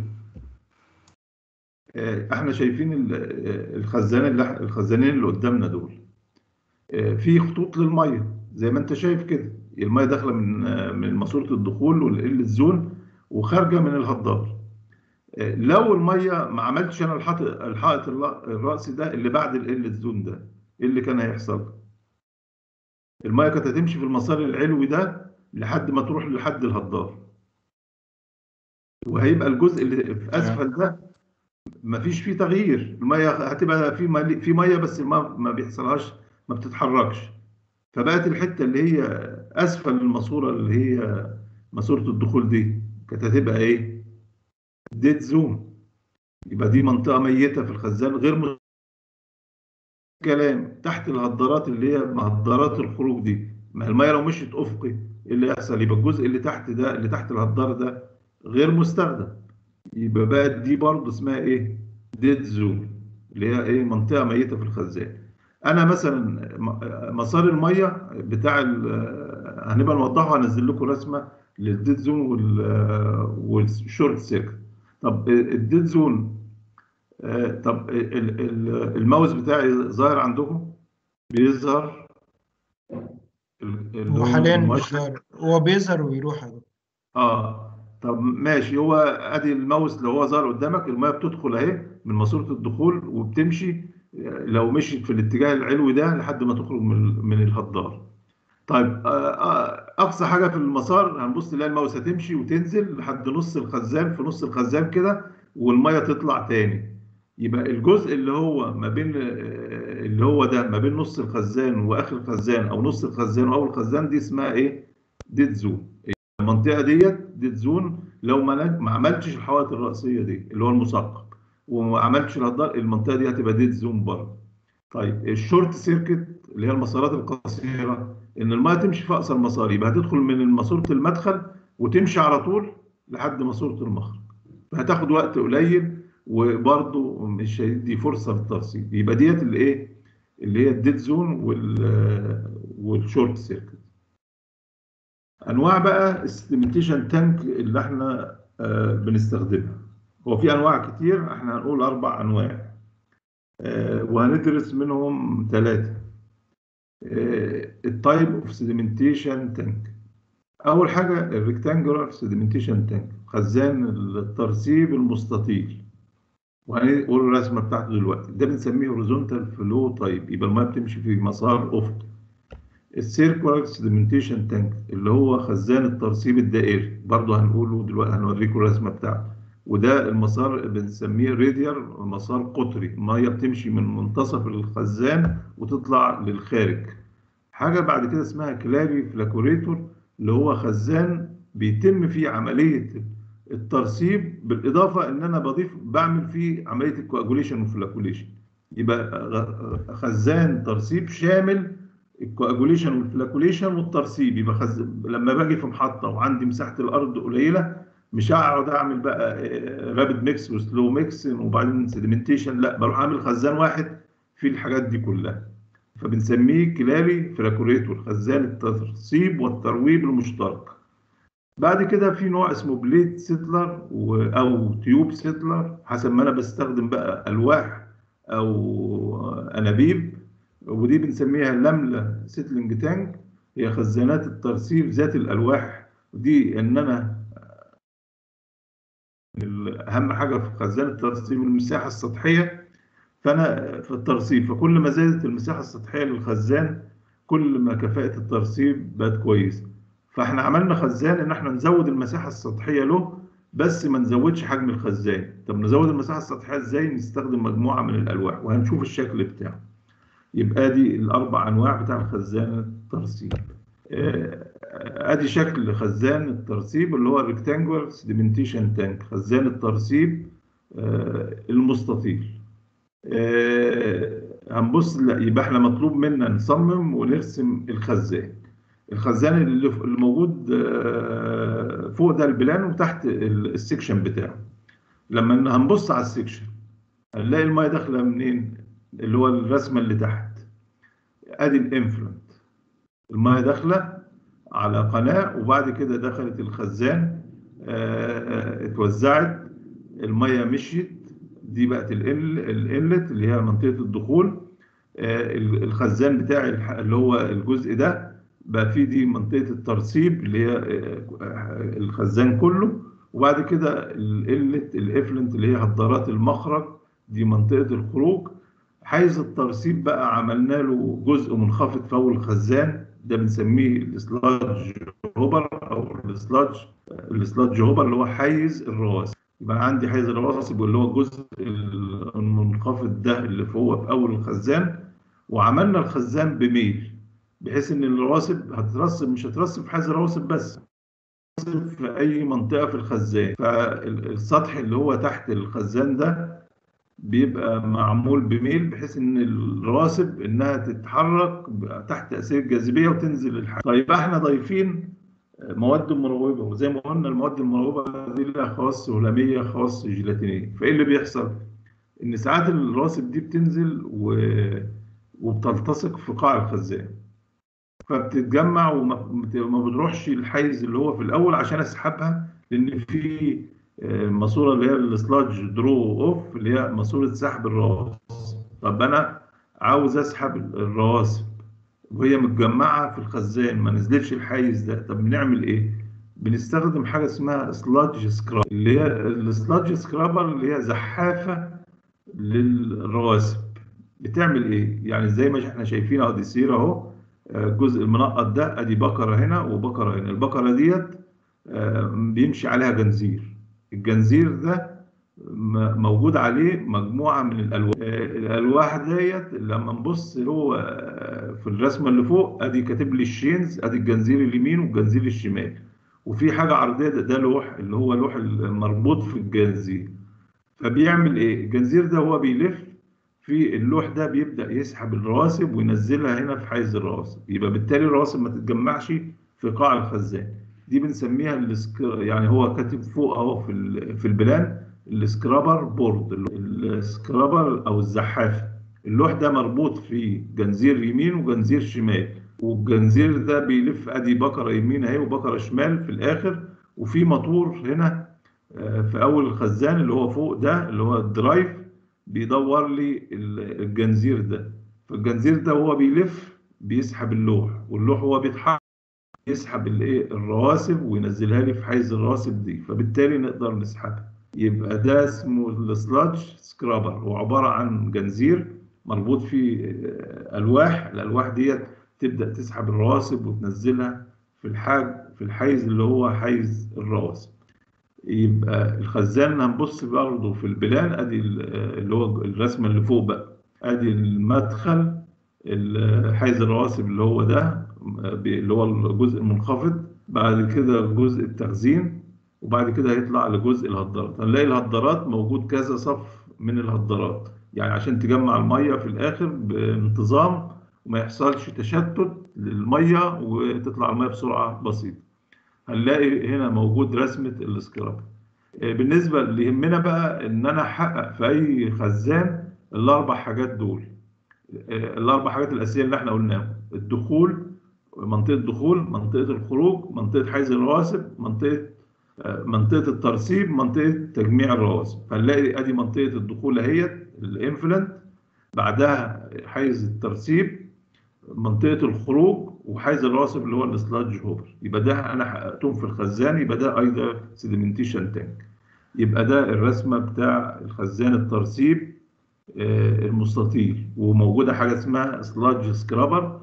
آه، احنا شايفين ال- آه، الخزان اللي الخزانين اللي قدامنا دول آه، في خطوط للميه زي ما انت شايف كده الميه داخله من آه، من ماسوره الدخول والقله زون وخارجه من الهضاب آه، لو الميه ما عملتش انا الحائط الحائط الر- الراسي ده اللي بعد القله زون ده ايه اللي كان هيحصل الميه كانت هتمشي في المسار العلوي ده لحد ما تروح لحد الهضاب وهيبقى الجزء اللي في اسفل ده مفيش فيه تغيير الميه هتبقى في ملي في ميه بس ما ما بيحصلهاش ما بتتحركش فبقت الحته اللي هي اسفل الماسوره اللي هي ماسوره الدخول دي كانت هتبقى ايه؟ ديد زون يبقى دي منطقه ميته في الخزان غير م- كلام تحت الهدارات اللي هي مهدرات الخروج دي ما الميه لو مشيت افقي ايه اللي يحصل؟ يبقى الجزء اللي تحت ده اللي تحت الهدار ده غير مستخدم يبقى بقى دي برضه اسمها ايه؟ ديد زون اللي هي ايه؟ منطقه ميته في الخزان. انا مثلا م- مسار الميه بتاع ال- هنبقى نوضحه هنزل لكم رسمه للديد زون وال- والشورت سيركت. طب الديد زون آه، طب ال- ال- الماوس بتاعي ظاهر عندكم؟ بيظهر ال- هو اللون حاليا مش المؤشر ظاهر هو بيظهر ويروح يا دكتور. اه طب ماشي هو ادي الماوس اللي هو ظهر قدامك الميه بتدخل اهي من ماسوره الدخول وبتمشي لو مشيت في الاتجاه العلوي ده لحد ما تخرج من من الهدار طيب آه، آه، اقصى حاجه في المسار هنبص نلاقي الماوس هتمشي وتنزل لحد نص الخزان في نص الخزان كده والميه تطلع تاني يبقى الجزء اللي هو ما بين آه، اللي هو ده ما بين نص الخزان واخر الخزان او نص الخزان واول الخزان دي اسمها ايه ديد زون المنطقه ديت ديد زون لو ما ما عملتش الحوائط الرئيسيه دي اللي هو المثقب وما عملتش الهدار المنطقه دي هتبقى ديد زون برضه طيب الشورت سيركت اللي هي المسارات القصيره ان الميه تمشي في اقصر المسار يبقى هتدخل من ماسوره المدخل وتمشي على طول لحد ماسوره المخرج هتاخد وقت قليل وبرضه مش هيدي فرصه للترسيب يبقى ديت اللي ايه اللي هي الديد زون وال والشورت سيركت انواع بقى السيدمنتيشن تانك اللي احنا آه، بنستخدمها هو في انواع كتير احنا هنقول اربع انواع آه، وهندرس منهم ثلاثه التايب اوف سيدمنتيشن تانك اول حاجه الريكتانجولار سيدمنتيشن تانك خزان الترسيب المستطيل وهنقول الرسمه بتاعته دلوقتي ده بنسميه هوريزونتال فلو تايب يبقى الميه بتمشي في مسار افقي السيركولار سيدمنتيشن تانك اللي هو خزان الترسيب الدائري برضه هنقوله دلوقتي هنوريكم الرسمه بتاعته وده المسار بنسميه راديال مسار قطري الميه بتمشي من منتصف الخزان وتطلع للخارج حاجه بعد كده اسمها كلاري فلاكوريتور اللي هو خزان بيتم فيه عمليه الترسيب بالاضافه ان انا بضيف بعمل فيه عمليه الكواجوليشن والفلاكوليشن يبقى غ- خزان ترسيب شامل الكواجوليشن والفلاكوليشن والترسيب يبقى خز... لما باجي في محطه وعندي مساحه الارض قليله مش هقعد اعمل بقى رابid ميكس وسلو ميكس وبعدين سيدمنتيشن لا بروح اعمل خزان واحد فيه الحاجات دي كلها فبنسميه كلاري فلاكوريتور خزان الترسيب والترويب المشترك بعد كده في نوع اسمه بليد سيتلر و- او تيوب سيتلر حسب ما انا بستخدم بقى الواح او انابيب ودي بنسميها لمله سيتلنج تانك هي خزانات الترسيب ذات الالواح ودي ان انا اهم حاجه في خزان الترسيب المساحه السطحيه فانا في الترسيب فكل ما زادت المساحه السطحيه للخزان كل ما كفاءه الترسيب بقت كويسه فاحنا عملنا خزان ان احنا نزود المساحه السطحيه له بس ما نزودش حجم الخزان طب نزود المساحه السطحيه ازاي نستخدم مجموعه من الالواح وهنشوف الشكل بتاعه يبقى دي الاربع انواع بتاع الخزان الترسيب آه، ادي شكل خزان الترسيب اللي هو الريكتانجولار سيدمنتيشن تانك خزان الترسيب آه، المستطيل آه، هنبص لا يبقى احنا مطلوب منا نصمم ونرسم الخزان الخزان اللي اللي موجود آه، فوق ده البلان وتحت ال- السكشن بتاعه لما هنبص على السكشن هنلاقي الميه داخله منين اللي هو الرسمه اللي تحت ادي الانفلونت الميه داخله على قناه وبعد كده دخلت الخزان آه، آه، اتوزعت الميه مشيت دي بقت الإل- الانلت اللي هي منطقه الدخول آه، ال- الخزان بتاعي الح- اللي هو الجزء ده بقى فيه دي منطقه الترسيب اللي هي آه، آه، الخزان كله وبعد كده الانلت الافلنت اللي هي هدارات المخرج دي منطقه الخروج حيز الترسيب بقى عملنا له جزء منخفض في اول الخزان ده بنسميه السلاج هوبر او السلاج السلاج هوبر اللي هو حيز الرواسب يبقى عندي حيز الرواسب واللي هو الجزء المنخفض ده اللي فوق في اول الخزان وعملنا الخزان بميل بحيث ان الرواسب هتترسب مش هترسب في حيز الرواسب بس هتترسب في اي منطقه في الخزان فالسطح اللي هو تحت الخزان ده بيبقى معمول بميل بحيث ان الرواسب انها تتحرك تحت تاثير الجاذبيه وتنزل الحاجة. طيب احنا ضايفين مواد مروبه وزي ما قلنا المواد المروبه دي لها خواص هلاميه خواص جيلاتينيه فايه اللي بيحصل؟ ان ساعات الرواسب دي بتنزل و... وبتلتصق في قاع الخزان فبتتجمع وما ما بتروحش الحيز اللي هو في الاول عشان اسحبها لان في الماسوره اللي هي السلاج درو اوف اللي هي ماسوره سحب الرواسب طب انا عاوز اسحب الرواسب وهي متجمعه في الخزان ما نزلتش الحيز ده طب بنعمل ايه بنستخدم حاجه اسمها سلاج سكراب اللي هي السلاج سكرابر اللي هي زحافه للرواسب بتعمل ايه يعني زي ما احنا شايفين اهو دي سيره اهو الجزء المنقط ده ادي بقره هنا وبقره هنا البقره ديت بيمشي عليها جنزير الجنزير ده موجود عليه مجموعه من الالواح الالواح ديت لما نبص هو في الرسمه اللي فوق ادي كاتب لي الشينز ادي الجنزير اليمين والجنزير الشمال وفي حاجه عرضيه ده, ده لوح اللي هو لوح المربوط في الجنزير فبيعمل ايه الجنزير ده هو بيلف في اللوح ده بيبدا يسحب الرواسب وينزلها هنا في حيز الرواسب يبقى بالتالي الرواسب ما تتجمعش في قاع الخزان دي بنسميها السك... يعني هو كاتب فوق اهو في ال... في البلان السكرابر بورد السكرابر او الزحافه اللوح ده مربوط في جنزير يمين وجنزير شمال والجنزير ده بيلف ادي بكره يمين اهي وبكره شمال في الاخر وفي موتور هنا آه، في اول الخزان اللي هو فوق ده اللي هو الدرايف بيدور لي ال- الجنزير ده فالجنزير ده وهو بيلف بيسحب اللوح واللوح وهو بيتحرك يسحب الايه الرواسب وينزلها لي في حيز الرواسب دي فبالتالي نقدر نسحبها يبقى ده اسمه السلادج سكرابر هو عباره عن جنزير مربوط فيه آه، الواح الالواح ديت تبدا تسحب الرواسب وتنزلها في الحاج في الحيز اللي هو حيز الرواسب يبقى الخزان هنبص برضه في البلان ادي ال- اللي هو الرسمه اللي فوق بقى ادي المدخل ال- حيز الرواسب اللي هو ده ب- اللي هو الجزء المنخفض بعد كده جزء التخزين وبعد كده هيطلع لجزء الهدارات هنلاقي الهدارات موجود كذا صف من الهدارات يعني عشان تجمع الميه في الاخر بانتظام وما يحصلش تشتت للميه وتطلع الميه بسرعه بسيطه هنلاقي هنا موجود رسمه السكراب آه، بالنسبه اللي يهمنا بقى ان انا احقق في اي خزان الاربع حاجات دول آه، الاربع حاجات الاساسيه اللي احنا قلناهم الدخول منطقه دخول منطقه الخروج منطقه حيز الرواسب منطقه آه، منطقه الترسيب منطقه تجميع الرواسب فنلاقي ادي منطقه الدخول اهيت الانفلنت بعدها حيز الترسيب منطقه الخروج وحيز الرواسب اللي هو السلاج هوبر يبقى ده انا حققتهم في الخزان يبقى ده ايضا سيديمنتيشن تانك يبقى ده الرسمه بتاع الخزان الترسيب آه، المستطيل وموجوده حاجه اسمها سلاج سكرابر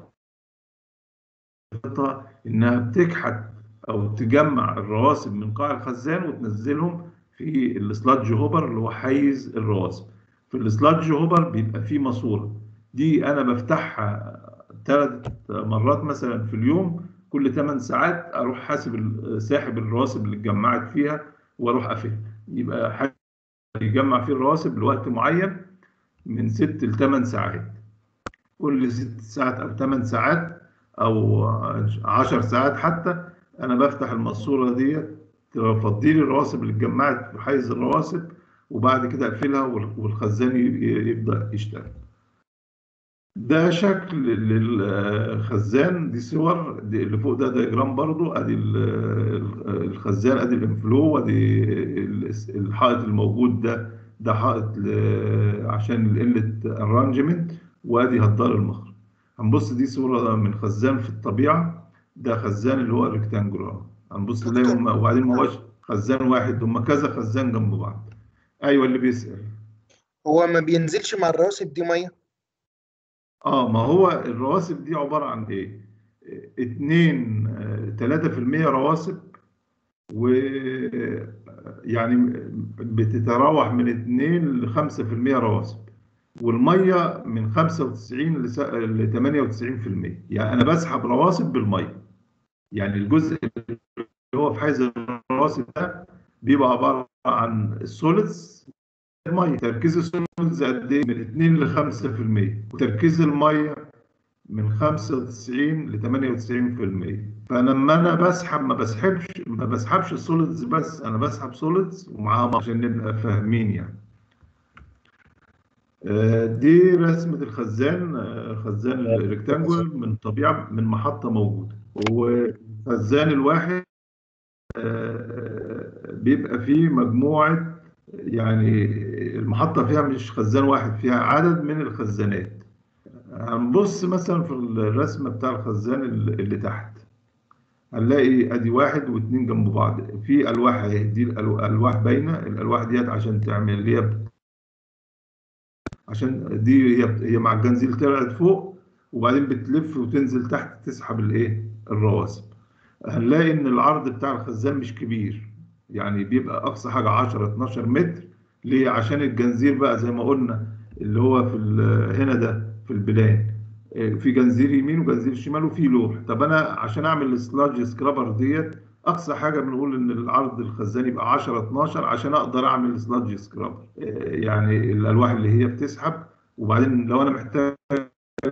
انها بتكحت او تجمع الرواسب من قاع الخزان وتنزلهم في السلاج هوبر اللي هو حيز الرواسب في السلاج هوبر بيبقى فيه ماسوره دي انا بفتحها ثلاث مرات مثلا في اليوم كل 8 ساعات اروح حاسب ال- ساحب الرواسب اللي اتجمعت فيها واروح قافلها يبقى حاجة يجمع فيه الرواسب لوقت معين من 6 ل 8 ساعات كل 6 ساعات او 8 ساعات او 10 ساعات حتى انا بفتح الماسوره ديت تفضي لي الرواسب اللي اتجمعت في حيز الرواسب وبعد كده اقفلها وال- والخزان ي- ي- يبدا يشتغل ده شكل للخزان دي صور دي اللي فوق ده دياجرام برضو ادي ال- ال- الخزان ادي الانفلو ادي ال- الحائط الموجود ده ده حائط ل- عشان قله الرانجمنت وادي هدار المخرج هنبص دي صوره من خزان في الطبيعه ده خزان اللي هو الريكتانجولار هنبص نلاقي هم وبعدين ما هوش خزان واحد هم كذا خزان جنب بعض ايوه اللي بيسال هو ما بينزلش مع الرواسب دي ميه اه ما هو الرواسب دي عبارة عن ايه؟ اتنين آه، تلاتة في المية رواسب و آه، يعني بتتراوح من اتنين لخمسة في المية رواسب والمية من خمسة وتسعين لتمانية وتسعين في المية يعني أنا بسحب رواسب بالمية يعني الجزء اللي هو في حيز الرواسب ده بيبقى عبارة عن السوليدز المية تركيز السوليدز قد ايه؟ من 2 ل 5% وتركيز المية من 95 ل 98% فلما انا بسحب ما بسحبش ما بسحبش السوليدز بس انا بسحب سوليدز ومعاها مية عشان نبقى فاهمين يعني آه، دي رسمة الخزان آه، خزان الريكتانجول من طبيعة من محطة موجودة والخزان الواحد آه، بيبقى فيه مجموعة يعني المحطة فيها مش خزان واحد فيها عدد من الخزانات هنبص مثلا في الرسمة بتاع الخزان اللي اللي تحت هنلاقي ادي واحد واثنين جنب بعض في الواح اهي دي الألو- الالواح باينه الالواح ديت عشان تعمل هي بت- عشان دي هي هي مع الجنزيل طلعت فوق وبعدين بتلف وتنزل تحت تسحب الايه الرواسب هنلاقي ان العرض بتاع الخزان مش كبير يعني بيبقى اقصى حاجه 10 12 متر ليه عشان الجنزير بقى زي ما قلنا اللي هو في ال- هنا ده في البلان إيه، في جنزير يمين وجنزير شمال وفي لوح طب انا عشان اعمل السلاج سكرابر ديت اقصى حاجه بنقول ان العرض الخزان يبقى 10 12 عشان اقدر اعمل سلاج سكرابر إيه، يعني الالواح اللي هي بتسحب وبعدين لو انا محتاج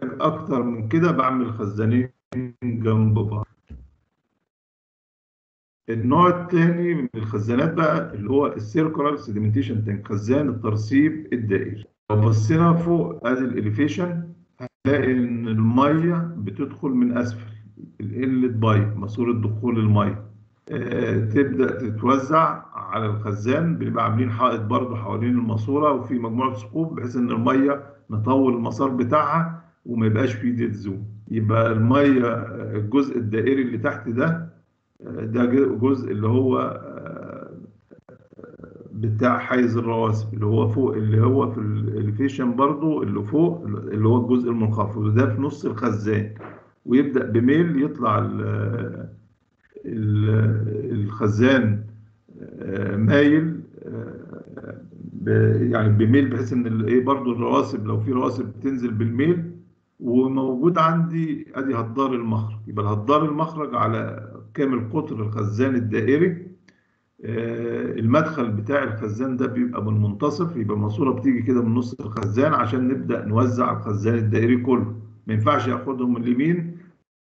اكتر من كده بعمل خزانين جنب بعض النوع الثاني من الخزانات بقى اللي هو السيركولار سيديمنتيشن تانك خزان الترسيب الدائري لو بصينا فوق ادي الاليفيشن هنلاقي ان الميه بتدخل من اسفل الانلت بايب ماسوره دخول الميه آه، تبدا تتوزع على الخزان بنبقى عاملين حائط برضه حوالين الماسوره وفي مجموعه ثقوب بحيث ان الميه نطول المسار بتاعها وما يبقاش فيه ديد زون يبقى الميه آه، الجزء الدائري اللي تحت ده آه، ده جزء اللي هو آه، بتاع حيز الرواسب اللي هو فوق اللي هو في الاليفيشن برضو اللي فوق اللي هو الجزء المنخفض وده في نص الخزان ويبدأ بميل يطلع ال- ال- الخزان آه، مايل آه، ب- يعني بميل بحيث ان ال- ايه برضو الرواسب لو في رواسب تنزل بالميل وموجود عندي ادي هدار المخرج يبقى الهدار المخرج على كامل قطر الخزان الدائري آه، المدخل بتاع الخزان ده بيبقى من منتصف يبقى الماسوره بتيجي كده من نص الخزان عشان نبدا نوزع الخزان الدائري كله ما ينفعش ياخدهم من اليمين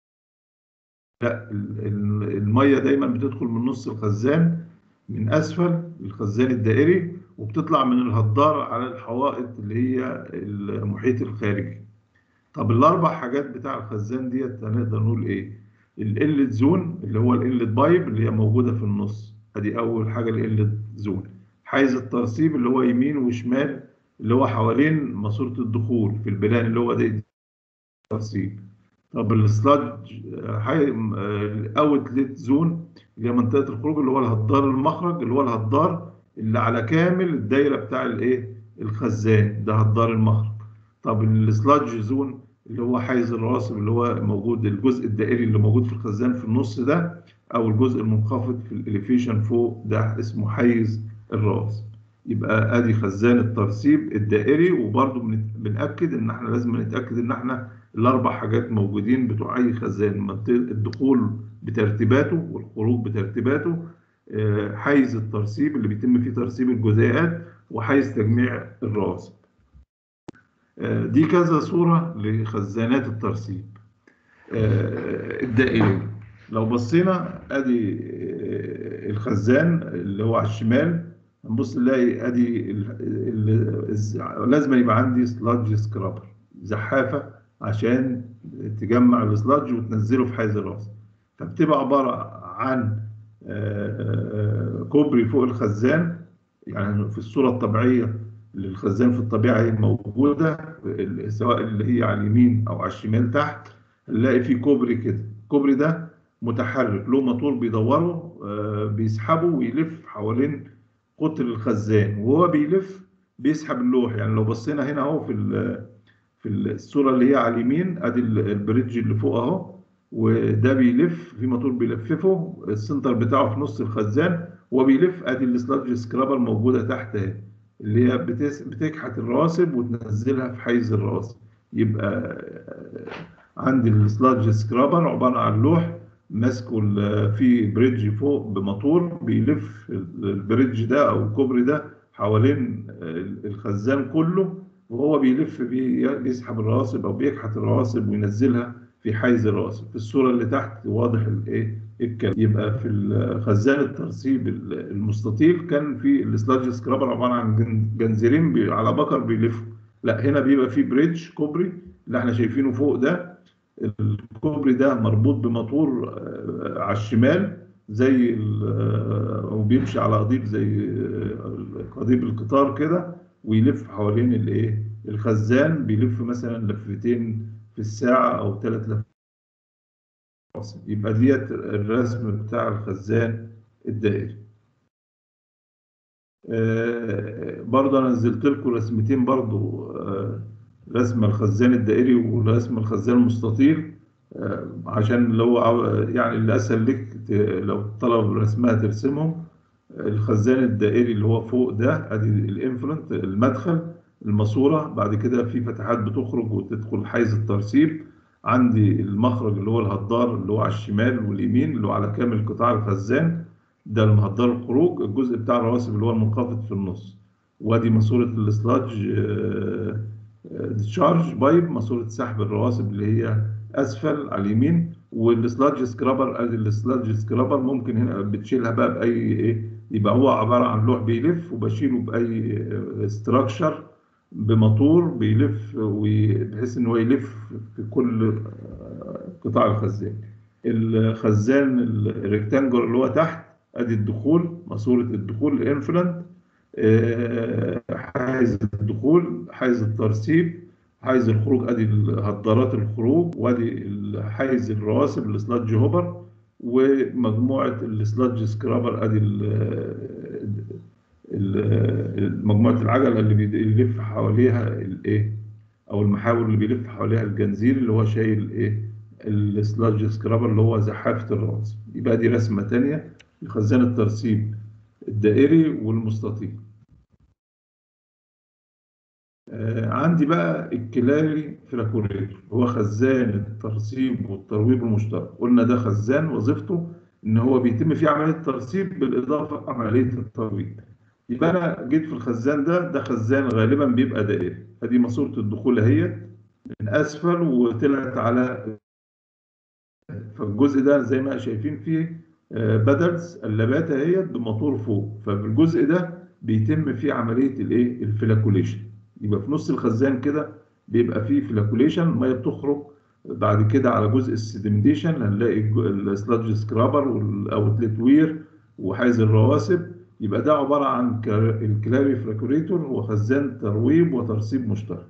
لا ال- ال- الميه دايما بتدخل من نص الخزان من اسفل الخزان الدائري وبتطلع من الهدار على الحوائط اللي هي المحيط الخارجي طب الاربع حاجات بتاع الخزان ديت هنقدر نقول ايه الانلت زون اللي هو الانلت بايب اللي هي موجوده في النص ادي اول حاجه الانلت زون حيز الترسيب اللي هو يمين وشمال اللي هو حوالين ماسوره الدخول في البلان اللي هو ده الترسيب طب السلادج الاوتلت زون اللي هي منطقه الخروج اللي هو الهدار المخرج اللي هو الهدار اللي على كامل الدايره بتاع الايه الخزان ده هدار المخرج طب السلادج زون اللي هو حيز الرواسب اللي هو موجود الجزء الدائري اللي موجود في الخزان في النص ده او الجزء المنخفض في الاليفيشن فوق ده اسمه حيز الرواسب يبقى ادي خزان الترسيب الدائري وبرضه بن- بنأكد ان احنا لازم نتأكد ان احنا الاربع حاجات موجودين بتوع اي خزان منطقة الدخول بترتيباته والخروج بترتيباته آه، حيز الترسيب اللي بيتم فيه ترسيب الجزيئات وحيز تجميع الرواسب آه، دي كذا صورة لخزانات الترسيب آه، الدائرية لو بصينا ادي آه، الخزان اللي هو على الشمال هنبص نلاقي ادي ال- ال- الز- لازم يبقى عندي سلاج سكرابر زحافة عشان تجمع السلاج وتنزله في حيز الراس فبتبقى عبارة عن آه، كوبري فوق الخزان يعني في الصورة الطبيعية للخزان في الطبيعة هي موجودة ال- سواء اللي هي على اليمين أو على الشمال تحت نلاقي في كوبري كده الكوبري ده متحرك له موتور بيدوره آه، بيسحبه ويلف حوالين قطر الخزان وهو بيلف بيسحب اللوح يعني لو بصينا هنا اهو في ال- في الصورة اللي هي على اليمين ادي ال- البريدج اللي فوق اهو وده بيلف في موتور بيلففه السنتر بتاعه في نص الخزان وبيلف ادي السلاج سكرابر موجودة تحت اهي اللي هي بتس- بتكحت الرواسب وتنزلها في حيز الرواسب يبقى آه، عندي السلاج سكرابر عبارة عن لوح ماسكه ال- في بريدج فوق بموتور بيلف البريدج ده او الكوبري ده حوالين الخزان كله وهو بيلف بي- بيسحب الرواسب او بيكحت الرواسب وينزلها في حيز الرواسب في الصوره اللي تحت واضح الايه الكلام يبقى في الخزان الترسيب ال- المستطيل كان في السلاج سكرابر عباره عن جن- جنزيرين بي- على بكر بيلفوا لا هنا بيبقى في بريدج كوبري اللي احنا شايفينه فوق ده الكوبري ده مربوط بموتور آه، على الشمال زي ال- آه، وبيمشي على قضيب زي آه، قضيب القطار كده ويلف حوالين الايه الخزان بيلف مثلا لفتين في الساعة او ثلاث لفات يبقى ديت الرسم بتاع الخزان الدائري آه، برضه انا نزلت لكم رسمتين برضه آه، رسم الخزان الدائري ورسم الخزان المستطيل آه، عشان لو عاو- يعني اللي اسهل لك ت- لو طلب رسمها ترسمهم الخزان الدائري اللي هو فوق ده ادي الانفلنت المدخل الماسوره بعد كده في فتحات بتخرج وتدخل حيز الترسيب عندي المخرج اللي هو الهدار اللي هو على الشمال واليمين اللي هو على كامل قطاع الخزان ده المهدار الخروج الجزء بتاع الرواسب اللي هو المنخفض في النص وادي ماسوره السلاج ديشارج بايب ماسوره سحب الرواسب اللي هي اسفل على اليمين والسلاج سكرابر ادي السلاج سكرابر ممكن هنا بتشيلها بقى باي ايه يبقى هو عباره عن لوح بيلف وبشيله باي استراكشر بموتور بيلف وي- بحيث ان هو يلف في كل آه، قطاع الخزان الخزان الريكتانجل اللي هو تحت ادي الدخول ماسوره الدخول الانفلنت آه، حيز الدخول حيز الترسيب حيز الخروج ادي هدارات الخروج وادي ال- حيز الرواسب السلادج هوبر ومجموعه السلادج سكرابر ادي ال- ال- مجموعه العجله اللي بيلف حواليها الايه او المحاور اللي بيلف حواليها الجنزير اللي هو شايل ايه السلادج سكرابر اللي هو زحافه الرواسب يبقى دي رسمه تانية لخزان الترسيب الدائري والمستطيل آه، عندي بقى الكلاري فلاكوريتور هو خزان الترسيب والترويب المشترك قلنا ده خزان وظيفته ان هو بيتم فيه عمليه الترسيب بالاضافه عمليه الترويب يبقى انا جيت في الخزان ده ده خزان غالبا بيبقى دائري ادي ماسوره الدخول اهيت من اسفل وطلعت على فالجزء ده زي ما شايفين فيه آه، بدلز اللبات اهيت بموتور فوق فالجزء ده بيتم فيه عمليه الايه الفلاكوليشن يبقى في نص الخزان كده بيبقى فيه فلاكوليشن الميه بتخرج بعد كده على جزء السيدمنتيشن هنلاقي الج- السلادج سكرابر والاوتلت وير وحيز الرواسب يبقى ده عباره عن كا- الكلاري فلاكوريتور هو خزان ترويب وترسيب مشترك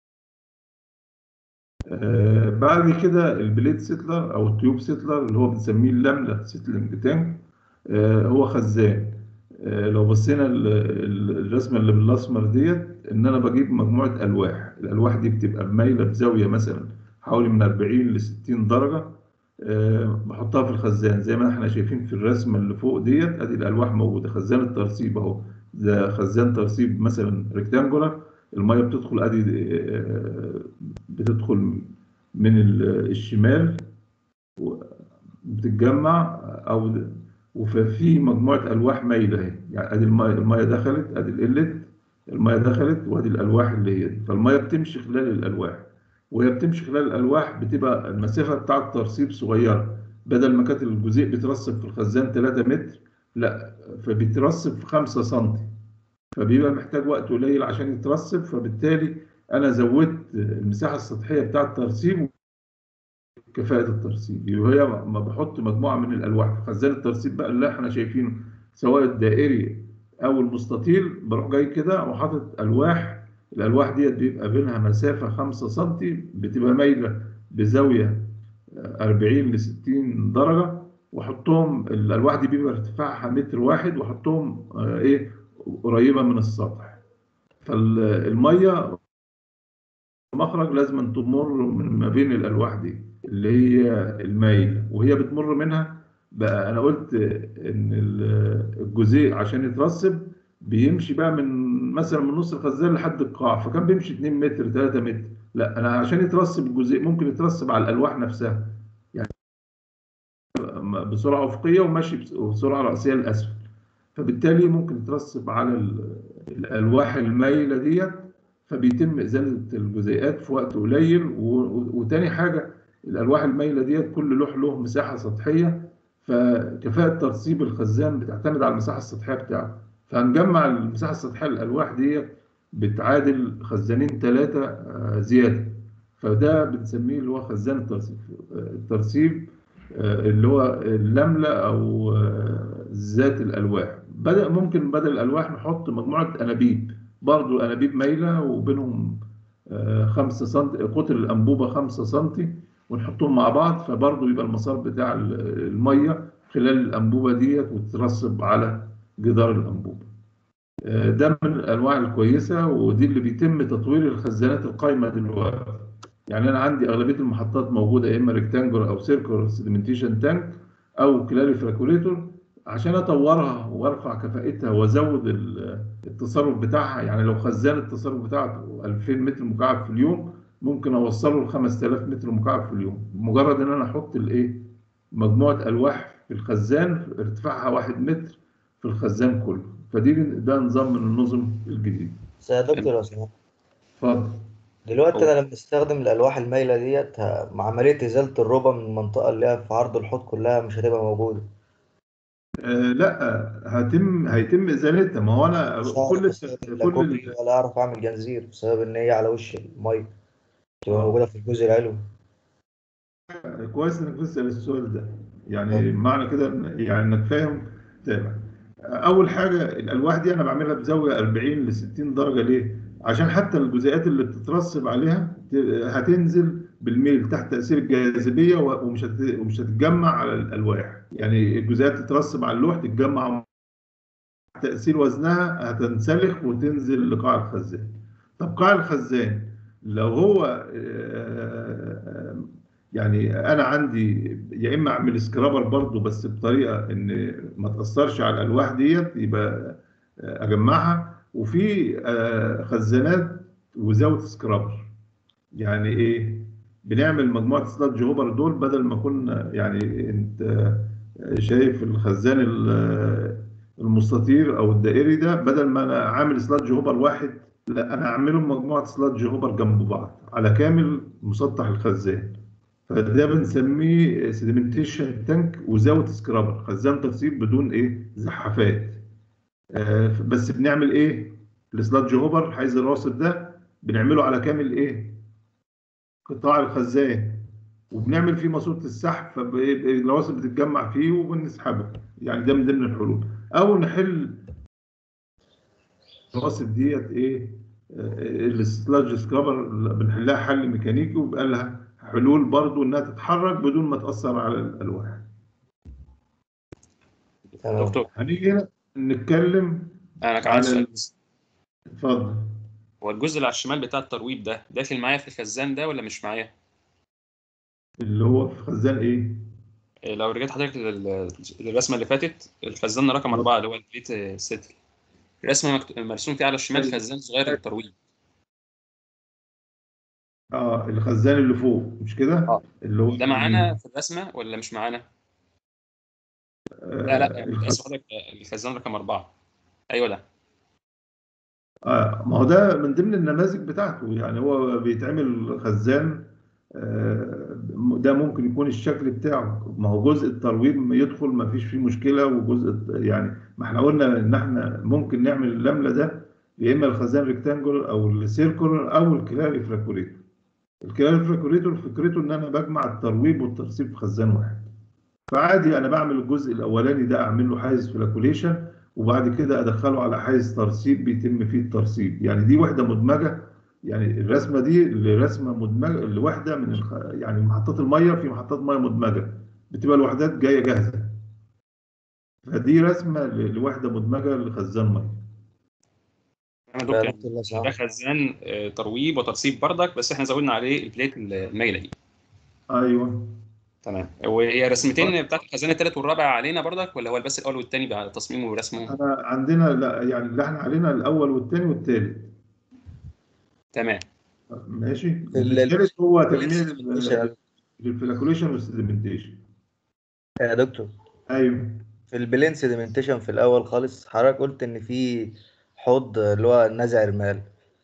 آه، بعد كده البليد سيتلر او التيوب سيتلر اللي هو بنسميه اللمله سيتلنج تانك آه، هو خزان آه، لو بصينا ال- ال- الرسمه اللي بالاسمر ديت ان انا بجيب مجموعه الواح الالواح دي بتبقى مايله بزاويه مثلا حوالي من 40 ل 60 درجه آه، بحطها في الخزان زي ما احنا شايفين في الرسمه اللي فوق ديت ادي الالواح موجوده خزان الترسيب اهو ده خزان ترسيب مثلا ريكتانجولار الميه بتدخل ادي آه، بتدخل من ال- الشمال و- بتتجمع او وفي مجموعه الواح مايله اهي يعني ادي الميه الميه دخلت ادي القلت الميه دخلت وادي الالواح اللي هي دي فالميه بتمشي خلال الالواح وهي بتمشي خلال الالواح بتبقى المسافه بتاعه الترسيب صغيره بدل ما كانت الجزيء بيترسب في الخزان 3 متر لا فبيترسب في 5 سم فبيبقى محتاج وقت قليل عشان يترسب فبالتالي انا زودت المساحه السطحيه بتاعه الترسيب كفاءة الترسيب يبقى هي ما بحط مجموعة من الألواح في خزان الترسيب بقى اللي احنا شايفينه سواء الدائري أو المستطيل بروح جاي كده وحاطط ألواح الألواح ديت بيبقى بينها مسافة 5 سم بتبقى مايلة بزاوية 40 ل 60 درجة واحطهم الألواح دي بيبقى ارتفاعها متر واحد واحطهم آه، إيه قريبة من السطح فالمية مخرج لازم تمر من ما بين الالواح دي اللي هي المايل وهي بتمر منها بقى انا قلت ان ال- الجزيء عشان يترسب بيمشي بقى من مثلا من نص الخزان لحد القاع فكان بيمشي 2 متر 3 متر لا انا عشان يترسب الجزيء ممكن يترسب على الالواح نفسها يعني بسرعه افقيه وماشي بس- بسرعه راسيه للاسفل فبالتالي ممكن يترسب على ال- الالواح المايله ديت فبيتم ازاله الجزيئات في وقت قليل و- و- وتاني حاجه الالواح المايله ديت كل لوح له مساحه سطحيه فكفاءه ترسيب الخزان بتعتمد على المساحه السطحيه بتاعته فهنجمع المساحه السطحيه للالواح ديت بتعادل خزانين ثلاثه زياده فده بنسميه اللي هو خزان الترسيب آه، الترسيب آه، اللي هو اللمله او آه، ذات الالواح بدأ ممكن بدل الالواح نحط مجموعه انابيب برضو انابيب مايله وبينهم 5 سم قطر الانبوبه 5 سم ونحطهم مع بعض فبرضو يبقى المسار بتاع ال- الميه خلال الانبوبه ديت وتترسب على جدار الانبوبه آه، ده من الانواع الكويسه ودي اللي بيتم تطوير الخزانات القايمه دلوقتي يعني انا عندي اغلبيه المحطات موجوده يا اما ريكتانجل او سيركل سيدمنتيشن تانك او كلاري فراكوليتور عشان اطورها وارفع كفاءتها وازود ال- التصرف بتاعها يعني لو خزان التصرف بتاعته 2000 متر مكعب في اليوم ممكن اوصله ل 5000 متر مكعب في اليوم مجرد ان انا احط الايه مجموعه الواح في الخزان ارتفاعها 1 متر في الخزان كله فدي ده نظام من النظم الجديد بس يا دكتور لو سمحت اتفضل دلوقتي هو- انا لما استخدم الالواح المايله ديت ه- مع عمليه ازاله الربع من المنطقه اللي هي في عرض الحوض كلها مش هتبقى موجوده آه لا هتم هيتم ازالتها ما هو انا مش كل هعرف الت- استخدم لا كل كوبري ال- ولا اعرف اعمل جنزير بسبب ان هي على وش الميه تبقى آه. موجوده في الجزء العلوي كويس انك بتسال السؤال ده يعني آه. معنى كده إن- يعني انك فاهم تابع اول حاجه الالواح دي انا بعملها بزاويه 40 ل 60 درجه ليه عشان حتى الجزيئات اللي بتترسب عليها ت- هتنزل بالميل تحت تاثير الجاذبيه و- ومش هت- ومش هتتجمع على الالواح يعني الجزيئات تترسب على اللوح تتجمع تأثير وزنها هتنسلخ وتنزل لقاع الخزان طب قاع الخزان لو هو آه، يعني انا عندي يا اما اعمل سكرابر برضو بس بطريقه ان ما تاثرش على الالواح ديت يبقى آه، اجمعها وفي آه، خزانات وزاويه سكرابر يعني ايه بنعمل مجموعه سلادج هوبر دول بدل ما كنا يعني انت آه، شايف الخزان ال- المستطيل او الدائري ده بدل ما انا عامل سلادج هوبر واحد لا انا اعمله مجموعه سلادج هوبر جنب بعض على كامل مسطح الخزان فده بنسميه سيديمنتيشن تانك وزاويه سكرابر خزان ترسيب بدون ايه زحافات آه، بس بنعمل ايه السلادج هوبر حيز الراصد ده بنعمله على كامل ايه قطاع الخزان وبنعمل فيه ماسوره السحب فالرواسب بتتجمع فيه وبنسحبها يعني ده من ضمن الحلول او نحل الرواسب ديت ايه السلاج سكرابر بنحلها حل ميكانيكي وبقى لها حلول برضو انها تتحرك بدون ما تاثر على الالواح تمام دكتور هنيجي هنا نتكلم انا كان عندي على سؤال ال- بس. اتفضل هو الجزء اللي على الشمال بتاع الترويب ده داخل معايا في الخزان ده ولا مش معايا؟ اللي هو في خزان ايه إيه، لو رجعت حضرتك لل- للرسمه اللي فاتت الخزان رقم أربعة اللي هو البيت ستر الرسمه مكت- مرسوم فيه على الشمال خزان صغير للترويب اه الخزان اللي فوق مش كده آه. اللي هو ده معانا في الرسمه ولا مش معانا؟ لا لا الخ- اسف حضرتك الخزان رقم أربعة أيوه ده آه ما هو ده من ضمن النماذج بتاعته يعني هو بيتعمل خزان آه، ده ممكن يكون الشكل بتاعه ما هو جزء الترويض يدخل ما فيش فيه مشكلة وجزء الت- يعني ما احنا قلنا ان احنا ممكن نعمل اللملة ده يا اما الخزان ريكتانجولر او السيركولر او الكلاري فراكوريتور الكلاري فراكوريتور فكرته ان انا بجمع الترويب والترسيب في خزان واحد فعادي انا بعمل الجزء الاولاني ده اعمل له حيز فلاكوليشن وبعد كده ادخله على حيز ترسيب بيتم فيه الترسيب يعني دي وحده مدمجه يعني الرسمه دي رسمه مدمجه لوحده من الخ... يعني محطات الميه في محطات ميه مدمجه بتبقى الوحدات جايه جاهزه فدي رسمه ل- لوحده مدمجه لخزان ميه أنا لا دكتور دكتور الله ده يسامحك خزان آه، ترويب وترسيب بردك بس احنا زودنا عليه البليت المايله دي ايوه تمام وهي رسمتين بتاعت الخزان الثالث والرابع علينا بردك ولا هو بس الاول والثاني بقى تصميمه ورسمه انا عندنا لا يعني اللي احنا علينا الاول والثاني والثالث تمام ماشي ال- الثالث هو تجميع السيدمنتيشن. الفلاكوليشن والسيدمنتيشن يا دكتور ايوه في البلين سيديمنتيشن في الاول خالص حضرتك قلت ان في حوض اللي هو نزع الرمال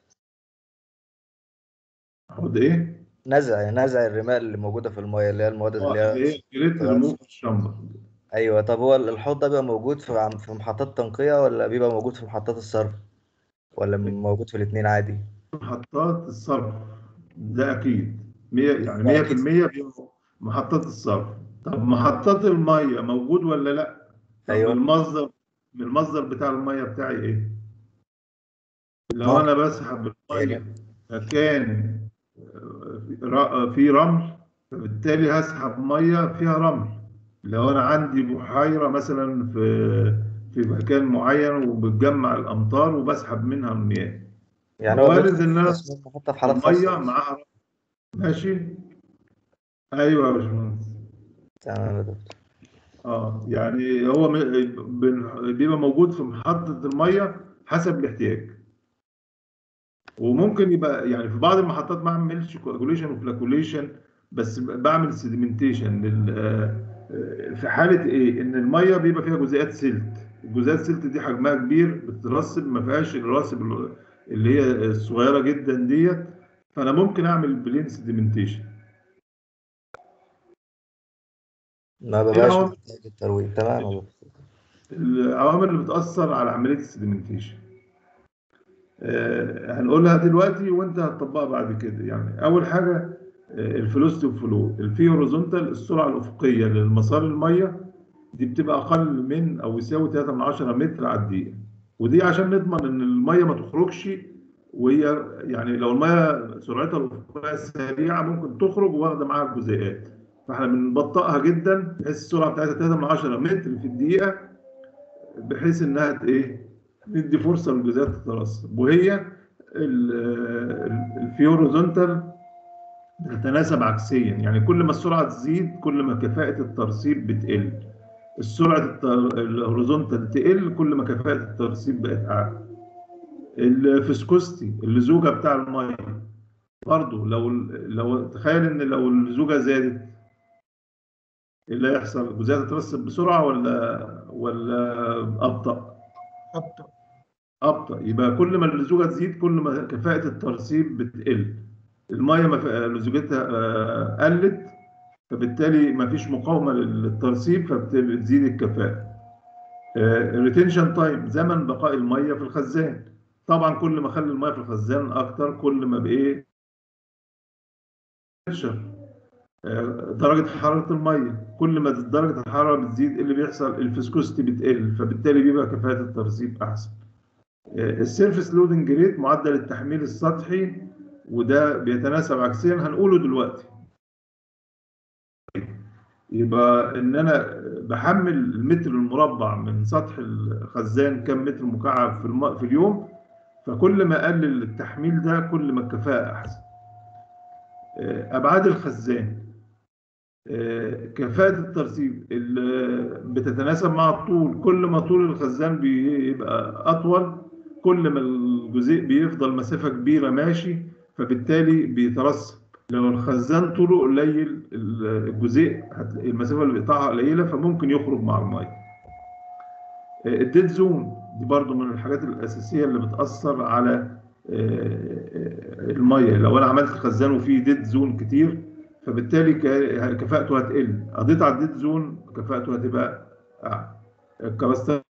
حوض ايه؟ نزع نزع الرمال اللي موجوده في الميه اللي هي المواد اللي اه هي اللي هي جريت ريموف شامبر ايوه طب هو الحوض ده بيبقى موجود في عم- في محطات تنقية ولا بيبقى موجود في محطات الصرف ولا م- موجود في الاتنين عادي محطات الصرف ده اكيد 100 يعني ده 100% أكيد. بيبقى محطات الصرف طب محطات الميه موجود ولا لا؟ طب أيوة. المصدر المصدر بتاع الميه بتاعي ايه؟ لو نهر. انا بسحب الميه يعني. مكان آه، في رمل فبالتالي هسحب ميه فيها رمل لو انا عندي بحيره مثلا في في مكان معين وبتجمع الامطار وبسحب منها المياه يعني هو وارد بيدخل إن أنا تصميم محطة في حالات الميه خاصة معاها رمل ماشي ايوه يا باشمهندس تمام يا دكتور اه يعني هو م- بن- بيبقى موجود في محطة المية حسب الاحتياج وممكن يبقى يعني في بعض المحطات ما اعملش كواجوليشن وفلاكوليشن بس بعمل سيديمنتيشن لل آه، آه، في حالة ايه ان المية بيبقى فيها جزيئات سلت الجزيئات السلت دي حجمها كبير بتترسب ما فيهاش الرواسب اللي هي الصغيرة جدا ديت فانا ممكن اعمل بلين سيديمنتيشن ما ببقاش عوامل- محتاج الترويج تمام يا دكتور. العوامل اللي بتأثر على عملية السيديمنتيشن آه، هنقولها دلوقتي وانت هتطبقها بعد كده يعني اول حاجة آه، الفلوستي فلو الفي هوريزونتال السرعة الأفقية للمسار المية دي بتبقى أقل من أو يساوي 3 من 10 متر على الدقيقة ودي عشان نضمن إن المية ما تخرجش وهي يعني لو المية سرعتها الأفقية سريعة ممكن تخرج واخدة معاها الجزيئات فاحنا بنبطئها جدا بحيث السرعة بتاعتها 3 من 10 متر في الدقيقة بحيث انها ت- ايه ندي فرصه للجزيئات تترسب وهي ال- ال- الفي هوريزونتال بتتناسب عكسيا يعني كل ما السرعه تزيد كل ما كفاءه الترسيب بتقل السرعه التر- الهوريزونتال تقل كل ما كفاءه الترسيب بقت اعلى الفسكوستي اللزوجه بتاع الميه برضه لو لو تخيل ان لو اللزوجه زادت ايه اللي هيحصل الجزيئات تترسب بسرعه ولا ولا ابطا أبطأ ابطا يبقى كل ما اللزوجه تزيد كل ما كفاءه الترسيب بتقل الميه ما في- لزوجتها آه، قلت فبالتالي ما فيش مقاومه للترسيب فبتزيد الكفاءه الريتنشن تايم زمن بقاء الميه في الخزان طبعا كل ما اخلي الميه في الخزان اكتر كل ما بايه آه، درجة حرارة المية كل ما درجة الحرارة بتزيد إيه اللي بيحصل الفسكوستي بتقل فبالتالي بيبقى كفاءة الترسيب أحسن السيرفيس لودنج ريت معدل التحميل السطحي وده بيتناسب عكسيا هنقوله دلوقتي يبقى ان انا بحمل المتر المربع من سطح الخزان كم متر مكعب في الم... في اليوم فكل ما قلل التحميل ده كل ما الكفاءة احسن آه، ابعاد الخزان آه، كفاءة الترسيب اللي بتتناسب مع الطول كل ما طول الخزان بيبقى أطول كل ما الجزيء بيفضل مسافة كبيرة ماشي فبالتالي بيترسب لو الخزان طوله قليل الجزيء هتلاقي المسافة اللي بيقطعها قليلة فممكن يخرج مع المية آه، الديد زون دي برضو من الحاجات الأساسية اللي بتأثر على آه، آه، المية لو أنا عملت خزان وفيه ديد زون كتير فبالتالي ك- كفاءته هتقل قضيت على الديد زون كفاءته هتبقى أعلى الكلاستر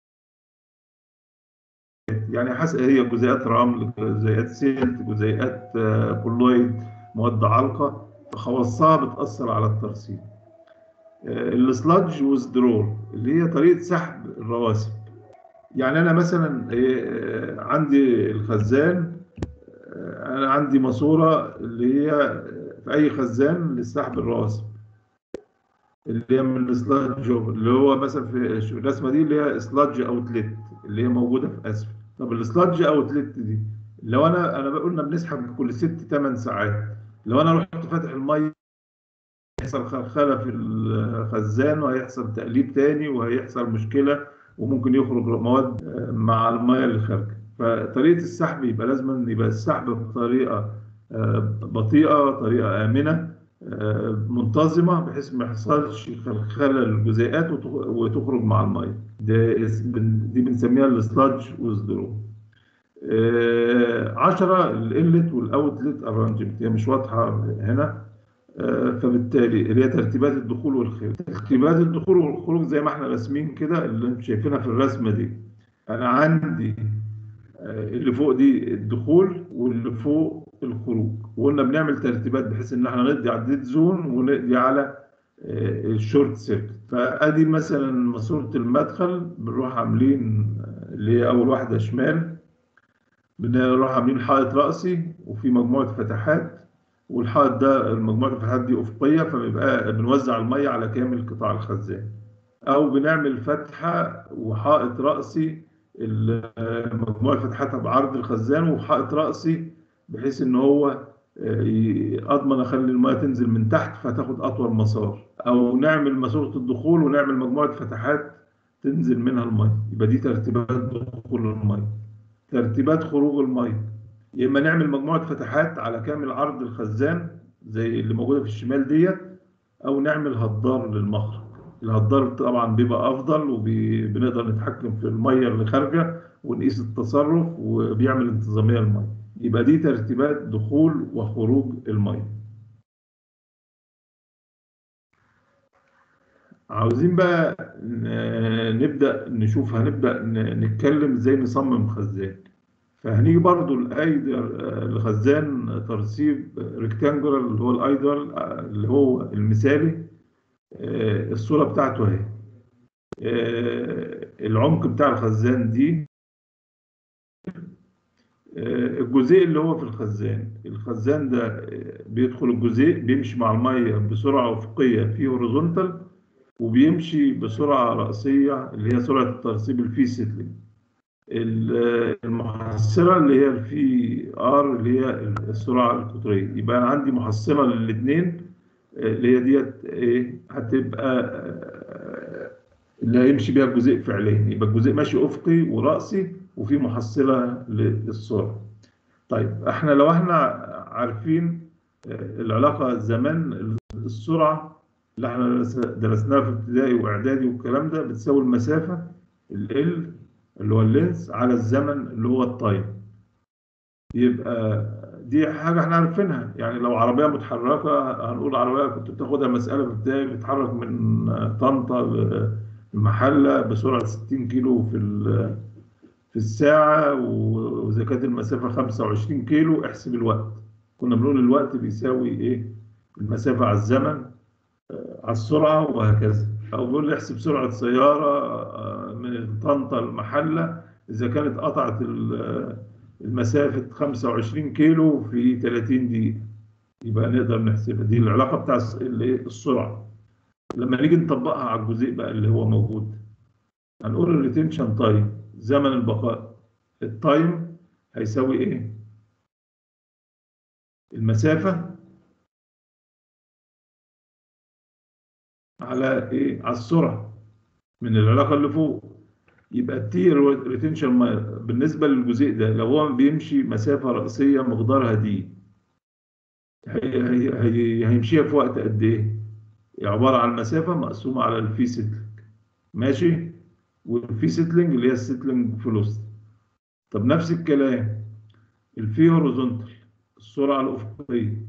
يعني حسب هي جزيئات رمل جزيئات سيلت جزيئات آه، كولويد مواد علقة فخواصها بتأثر على الترسيب آه، السلادج وذرول اللي هي طريقة سحب الرواسب يعني أنا مثلا آه، عندي الخزان آه، أنا عندي ماسورة اللي هي في أي خزان لسحب الرواسب اللي هي من السلادج اللي هو مثلا في الرسمة دي اللي هي سلادج أوتلت اللي هي موجودة في أسفل طب السلادج أوتلت دي لو أنا أنا قلنا بنسحب كل ست ثمان ساعات لو أنا رحت فاتح المية هيحصل خلخلة في الخزان وهيحصل تقليب تاني وهيحصل مشكلة وممكن يخرج مواد آه، مع المية اللي خارجة فطريقة السحب يبقى لازم إن يبقى السحب بطريقة آه، بطيئة طريقة آمنة آه، منتظمة بحيث ما يحصلش خلخلة للجزيئات وتخ- وتخرج مع المية ده اس- بن- دي بنسميها السلادج وذرو 10 الانلت والاوتلت ارانجمنت هي مش واضحة هنا آه، فبالتالي اللي هي ترتيبات الدخول والخروج ترتيبات الدخول والخروج زي ما احنا راسمين كده اللي انتم شايفينها في الرسمة دي انا عندي آه، اللي فوق دي الدخول واللي فوق الخروج وقلنا بنعمل ترتيبات بحيث ان احنا نقضي على الديد زون ونقضي على آه، الشورت سيركت فادي مثلا ماسوره المدخل بنروح عاملين آه، اللي هي اول واحده شمال بنروح عاملين حائط رأسي وفي مجموعه فتحات والحائط ده مجموعه الفتحات دي افقيه فبيبقى بنوزع الميه على كامل قطاع الخزان او بنعمل فتحه وحائط رأسي ال- مجموعه فتحاتها بعرض الخزان وحائط رأسي بحيث ان هو آه، ي- اضمن اخلي الميه تنزل من تحت فتاخد اطول مسار او نعمل ماسوره الدخول ونعمل مجموعه فتحات تنزل منها الميه يبقى دي ترتيبات دخول الميه ترتيبات خروج الميه يا اما نعمل مجموعه فتحات على كامل عرض الخزان زي اللي موجوده في الشمال ديت او نعمل هدار للمخرج الهدار طبعا بيبقى افضل وبنقدر نتحكم في الميه اللي خارجه ونقيس التصرف وبيعمل انتظاميه للميه يبقى دي ترتيبات دخول وخروج الميه عاوزين بقى ن- نبدأ نشوف هنبدأ ن- نتكلم ازاي نصمم خزان فهنيجي برضو الايدر الخزان ترسيب ريكتانجولار اللي هو الايدر اللي هو المثالي آه، الصورة بتاعته اهي آه، العمق بتاع الخزان دي آه، الجزيء اللي هو في الخزان الخزان ده آه، بيدخل الجزيء بيمشي مع المية بسرعة أفقية في هوريزونتال وبيمشي بسرعة رأسية اللي هي سرعة الترسيب الفي سيتلينج ال- المحصلة اللي هي الفي ار اللي هي السرعة القطرية يبقى أنا عندي محصلة للاتنين آه، اللي هي ديت إيه هتبقى آه، اللي هيمشي بيها الجزيء فعليا يبقى الجزيء ماشي أفقي ورأسي وفي محصلة للسرعة طيب احنا لو احنا عارفين آه، العلاقة زمان السرعة اللي احنا درس- درسناها في ابتدائي واعدادي والكلام ده بتساوي المسافة ال اللي هو اللينس على الزمن اللي هو التايم يبقى دي حاجة احنا عارفينها يعني لو عربية متحركة هنقول عربية كنت بتاخدها مسألة في ابتدائي بتتحرك من طنطا للمحلة بسرعة 60 كيلو في ال- في الساعة و- وإذا كانت المسافة 25 كيلو احسب الوقت كنا بنقول الوقت بيساوي ايه المسافة على الزمن على السرعة وهكذا أو بيقول لي احسب سرعة سيارة آه، من طنطا المحلة إذا كانت قطعت ال- المسافة 25 كيلو في 30 دقيقة يبقى نقدر نحسبها دي العلاقة بتاع الس- ال- إيه؟ السرعة لما نيجي نطبقها على الجزيء بقى اللي هو موجود هنقول الريتنشن تايم زمن البقاء التايم هيساوي ايه؟ المسافة على ايه؟ على السرعة من العلاقة اللي فوق يبقى التي ريتنشن بالنسبة للجزيء ده لو هو بيمشي مسافة رأسية مقدارها دي هي هي هي هيمشيها في وقت قد ايه؟ عبارة عن مسافة مقسومة على الفي سيتلينج ماشي؟ والفي سيتلينج اللي هي السيتلينج فيلوسيتي طب نفس الكلام الفي هوريزونتال السرعة الأفقية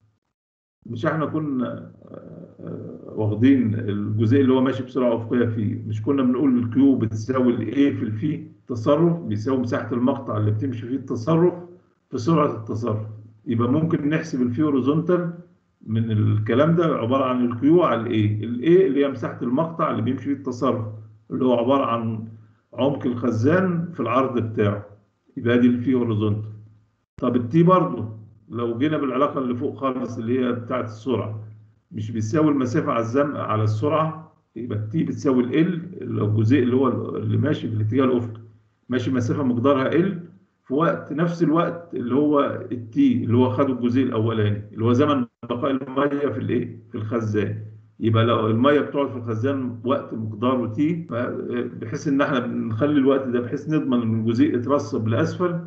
مش احنا كنا آه، آه، واخدين الجزء اللي هو ماشي بسرعة أفقية فيه مش كنا بنقول الكيو بتساوي الايه في الفي تصرف بيساوي مساحة المقطع اللي بتمشي فيه التصرف في سرعة التصرف يبقى ممكن نحسب الفي هوريزونتال من الكلام ده عبارة عن الكيو على الايه الايه اللي هي مساحة المقطع اللي بيمشي فيه التصرف اللي هو عبارة عن عمق الخزان في العرض بتاعه يبقى دي الفي هوريزونتال طب التي برضه لو جينا بالعلاقة اللي فوق خالص اللي هي بتاعة السرعة مش بتساوي المسافة على الزم على السرعة يبقى التي بتساوي ال اللي هو الجزء اللي هو اللي ماشي في الاتجاه الأفقي ماشي مسافة مقدارها ال في وقت نفس الوقت اللي هو التي اللي هو خده الجزء الأولاني اللي هو زمن بقاء المية في الإيه؟ في الخزان يبقى لو المية بتقعد في الخزان وقت مقداره تي بحيث إن احنا بنخلي الوقت ده بحيث نضمن إن الجزيء يترسب لأسفل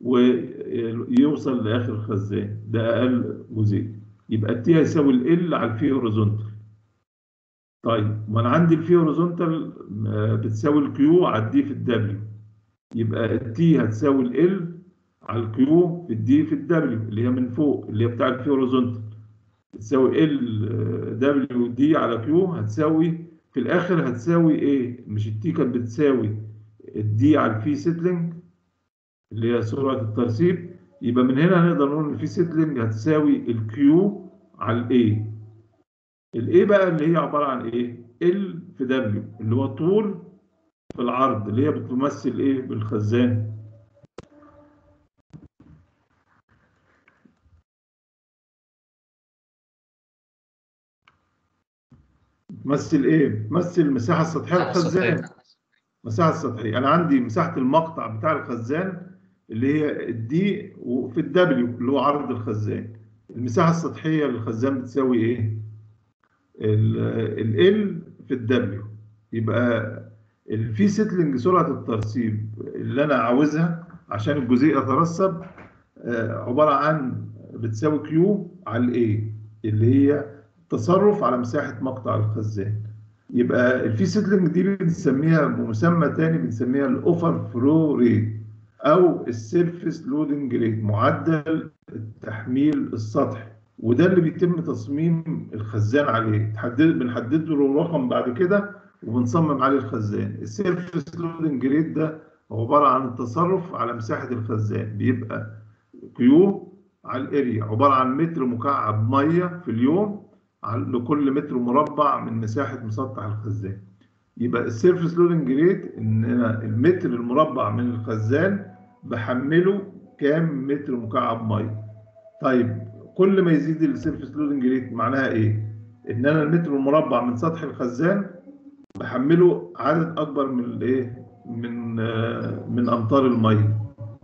ويوصل لاخر الخزان ده اقل جزيء يبقى التي هيساوي ال على الفي هوريزونتال طيب وانا عندي الفي هوريزونتال بتساوي الكيو على الدي في الدبليو يبقى التي هتساوي ال على الكيو في الدي في الدبليو اللي هي من فوق اللي هي بتاع الفي هوريزونتال بتساوي ال دبليو دي على كيو هتساوي في الاخر هتساوي ايه مش التي كانت بتساوي الدي على الفي سيتلينج اللي هي سرعة الترسيب يبقى من هنا هنقدر نقول ان في سيتلينج هتساوي الكيو على الاي الاي بقى اللي هي عبارة عن ايه ال في دبليو اللي هو طول في العرض اللي هي بتمثل ايه بالخزان بتمثل ايه بتمثل المساحة السطحية للخزان المساحة السطحية أنا عندي مساحة المقطع بتاع الخزان اللي هي الدي وفي الدبليو اللي هو عرض الخزان المساحة السطحية للخزان بتساوي إيه؟ ال في الدبليو يبقى الفي سيتلينج سرعة الترسيب اللي أنا عاوزها عشان الجزيء يترسب عبارة عن بتساوي كيو على الإيه اللي هي تصرف على مساحة مقطع الخزان يبقى الفي سيتلينج دي بنسميها مسمى تاني بنسميها الاوفر فلو ريت او السيرفيس لودنج ريت معدل التحميل السطحي وده اللي بيتم تصميم الخزان عليه تحدد بنحدد له رقم بعد كده وبنصمم عليه الخزان السيرفيس لودنج ريت ده عباره عن التصرف على مساحه الخزان بيبقى كيو على الاريا عباره عن متر مكعب ميه في اليوم على- لكل متر مربع من مساحه مسطح الخزان يبقى السيرفيس لودنج ريت ان أنا المتر المربع من الخزان بحمله كام متر مكعب ميه طيب كل ما يزيد السيرفيس لودنج ريت معناها ايه ان انا المتر المربع من سطح الخزان بحمله عدد اكبر من الايه من آه، من امتار الميه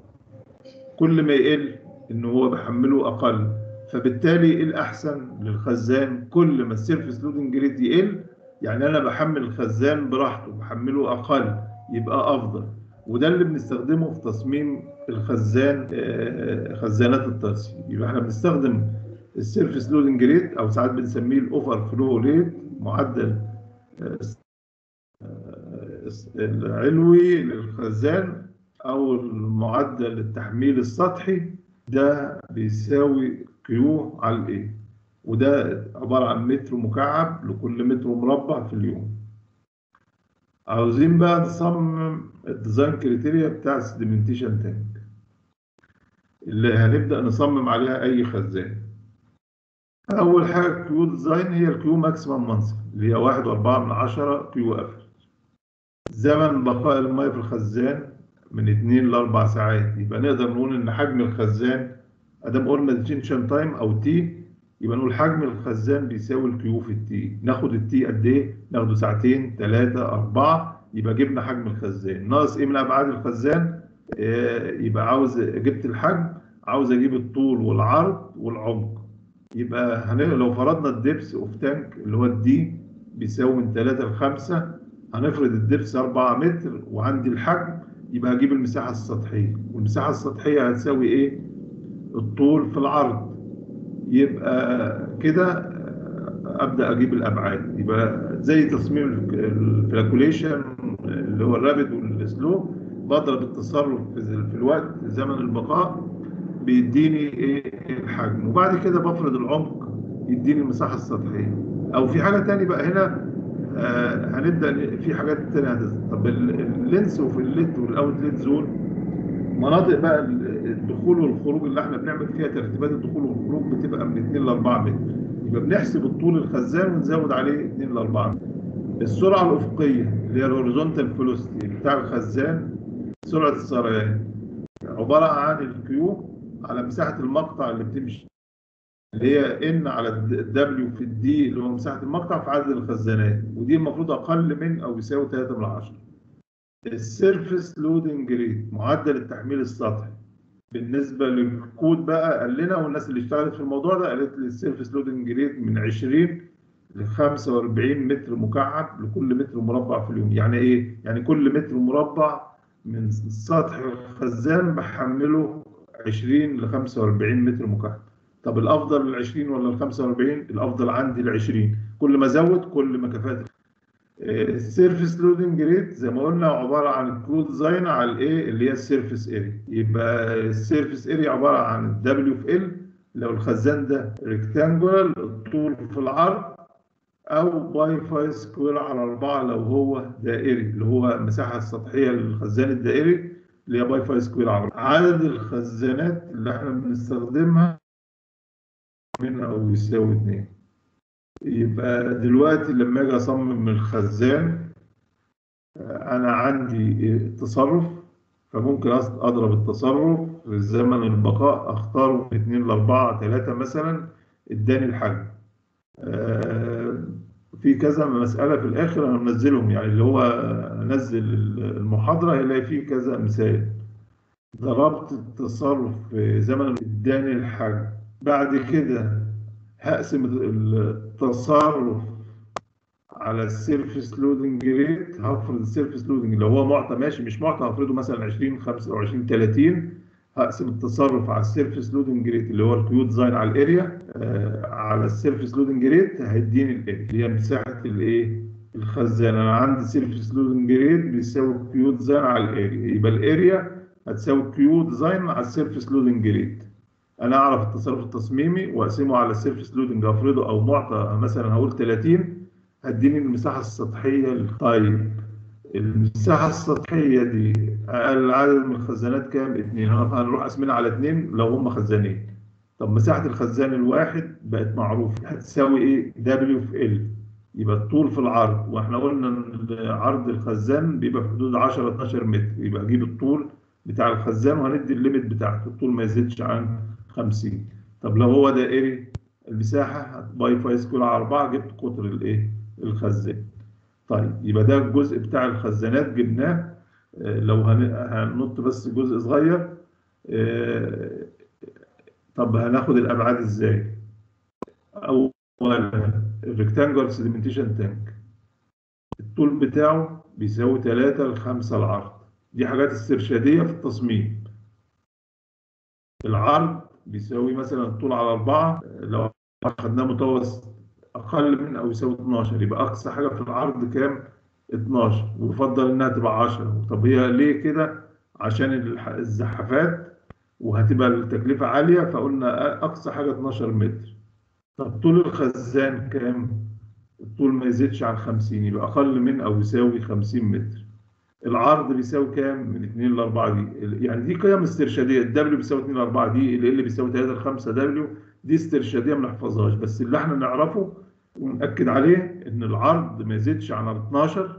كل ما يقل ان هو بحمله اقل فبالتالي ايه الاحسن للخزان كل ما السيرفيس لودنج ريت يقل يعني انا بحمل الخزان براحته بحمله اقل يبقى افضل وده اللي بنستخدمه في تصميم الخزان آه، خزانات الترسي يبقى احنا بنستخدم السيرفيس لودنج ريت او ساعات بنسميه الاوفر فلو ريت معدل آه، آه، العلوي للخزان او المعدل التحميل السطحي ده بيساوي كيو على الايه وده عبارة عن متر مكعب لكل متر مربع في اليوم عاوزين بقى نصمم الديزاين كريتيريا بتاع السيدمنتيشن تانك اللي هنبدأ نصمم عليها أي خزان أول حاجة كيو ديزاين هي الكيو ماكسيمم مانث اللي هي واحد وأربعة من عشرة كيو أفرج زمن بقاء المية في الخزان من اتنين لأربع ساعات يبقى نقدر نقول إن حجم الخزان أدام قلنا ديتنشن تايم أو تي يبقى نقول حجم الخزان بيساوي الكيو في التي ناخد التي قد ايه ناخده ساعتين ثلاثة أربعة يبقى جبنا حجم الخزان ناقص ايه من أبعاد الخزان آه يبقى عاوز جبت الحجم عاوز اجيب الطول والعرض والعمق يبقى هن... لو فرضنا الدبس اوف تانك اللي هو الدي بيساوي من 3 ل 5 هنفرض الدبس 4 متر وعندي الحجم يبقى هجيب المساحة السطحية والمساحة السطحية هتساوي ايه الطول في العرض يبقى كده ابدا اجيب الابعاد يبقى زي تصميم الكالكوليشن اللي هو الرابد والسلو بضرب التصرف في الوقت زمن البقاء بيديني ايه الحجم وبعد كده بفرض العمق يديني المساحه السطحيه او في حاجه تاني بقى هنا آه هنبدا في حاجات تانية هتظهر طب اللينس وفي الليد والاوتليت زون مناطق بقى الدخول والخروج اللي احنا بنعمل فيها ترتيبات الدخول والخروج بتبقى من 2 ل 4 متر يبقى بنحسب الطول الخزان ونزود عليه 2 ل 4 متر السرعه الافقيه اللي هي الهوريزونتال فيلوسيتي بتاع الخزان سرعه السريان عباره عن الكيو على مساحه المقطع اللي بتمشي اللي هي ان على الدبليو في الدي اللي هو مساحه المقطع في عدد الخزانات ودي المفروض اقل من او يساوي 3 من 10 السيرفيس لودنج ريت معدل التحميل السطحي بالنسبه للكود بقى قال لنا والناس اللي اشتغلت في الموضوع ده قالت لي السيرفيس لودنج ريت من 20 ل 45 متر مكعب لكل متر مربع في اليوم يعني ايه يعني كل متر مربع من سطح الخزان بحمله 20 ل 45 متر مكعب طب الافضل ال 20 ولا ال 45 الافضل عندي ال 20 كل ما ازود كل ما كفاءه السيرفيس لودنج ريت زي ما قلنا عباره عن الكود ديزاين على الايه اللي هي السيرفيس اريا يبقى السيرفيس اريا عباره عن الدبليو في ال لو الخزان ده ريكتانجولار الطول في العرض او باي فاي سكوير على 4 لو هو دائري اللي هو المساحه السطحيه للخزان الدائري اللي هي باي فاي سكوير على 4 عدد الخزانات اللي احنا بنستخدمها من او يساوي 2 يبقى دلوقتي لما اجي اصمم الخزان انا عندي تصرف فممكن اضرب التصرف في زمن البقاء اختاره من 2 ل 4 3 مثلا اداني الحجم في كذا مسألة في الآخر أنا منزلهم يعني اللي هو نزل المحاضرة هيلاقي فيه كذا مثال ضربت التصرف في زمن اداني الحجم بعد كده هقسم التصرف على السيرفيس لودنج ريت هفرض السيرفيس لودنج لو هو معطى ماشي مش معطى هفرضه مثلا 20 25 30 هقسم التصرف على السيرفيس لودنج ريت اللي هو الكيو ديزاين على الاريا آه على السيرفيس لودنج ريت هيديني الاريا اللي هي مساحه الايه الخزان انا عندي سيرفيس لودنج ريت بيساوي كيو ديزاين على الاريا يبقى الاريا هتساوي كيو ديزاين على السيرفيس لودنج ريت انا اعرف التصرف التصميمي واقسمه على السيرفيس لودنج افرضه او معطى مثلا هقول 30 هديني المساحه السطحيه طيب المساحه السطحيه دي اقل عدد من الخزانات كام؟ اتنين هنروح قاسمينها على اتنين لو هم خزانين طب مساحه الخزان الواحد بقت معروفه هتساوي ايه؟ دبليو في ال يبقى الطول في العرض واحنا قلنا ان عرض الخزان بيبقى في حدود 10 12 متر يبقى اجيب الطول بتاع الخزان وهندي الليميت بتاعته الطول ما يزيدش عن 50 طب لو هو دائري المساحه باي فاي سكوير على 4 جبت قطر الايه الخزان طيب يبقى ده الجزء بتاع الخزانات جبناه آه، لو هن- هننط بس جزء صغير آه، طب هناخد الابعاد ازاي اولا الريكتانجل سيديمنتيشن تانك الطول بتاعه بيساوي 3 ل 5 العرض دي حاجات استرشاديه في التصميم العرض بيساوي مثلا الطول على 4 لو اخدناه متوسط اقل من او يساوي 12 يبقى اقصى حاجه في العرض كام 12 ويفضل انها تبقى 10 طب هي ليه كده عشان الح- الزحافات وهتبقى التكلفه عاليه فقلنا اقصى حاجه 12 متر طب طول الخزان كام الطول ما يزيدش عن 50 يبقى اقل من او يساوي 50 متر العرض بيساوي كام من 2 ل 4 دي يعني دي قيم استرشاديه الدبليو بيساوي 2 ل 4 دي ال ال بيساوي 3 ل 5 دبليو دي استرشاديه ما نحفظهاش بس اللي احنا نعرفه ونأكد عليه ان العرض ما يزيدش عن 12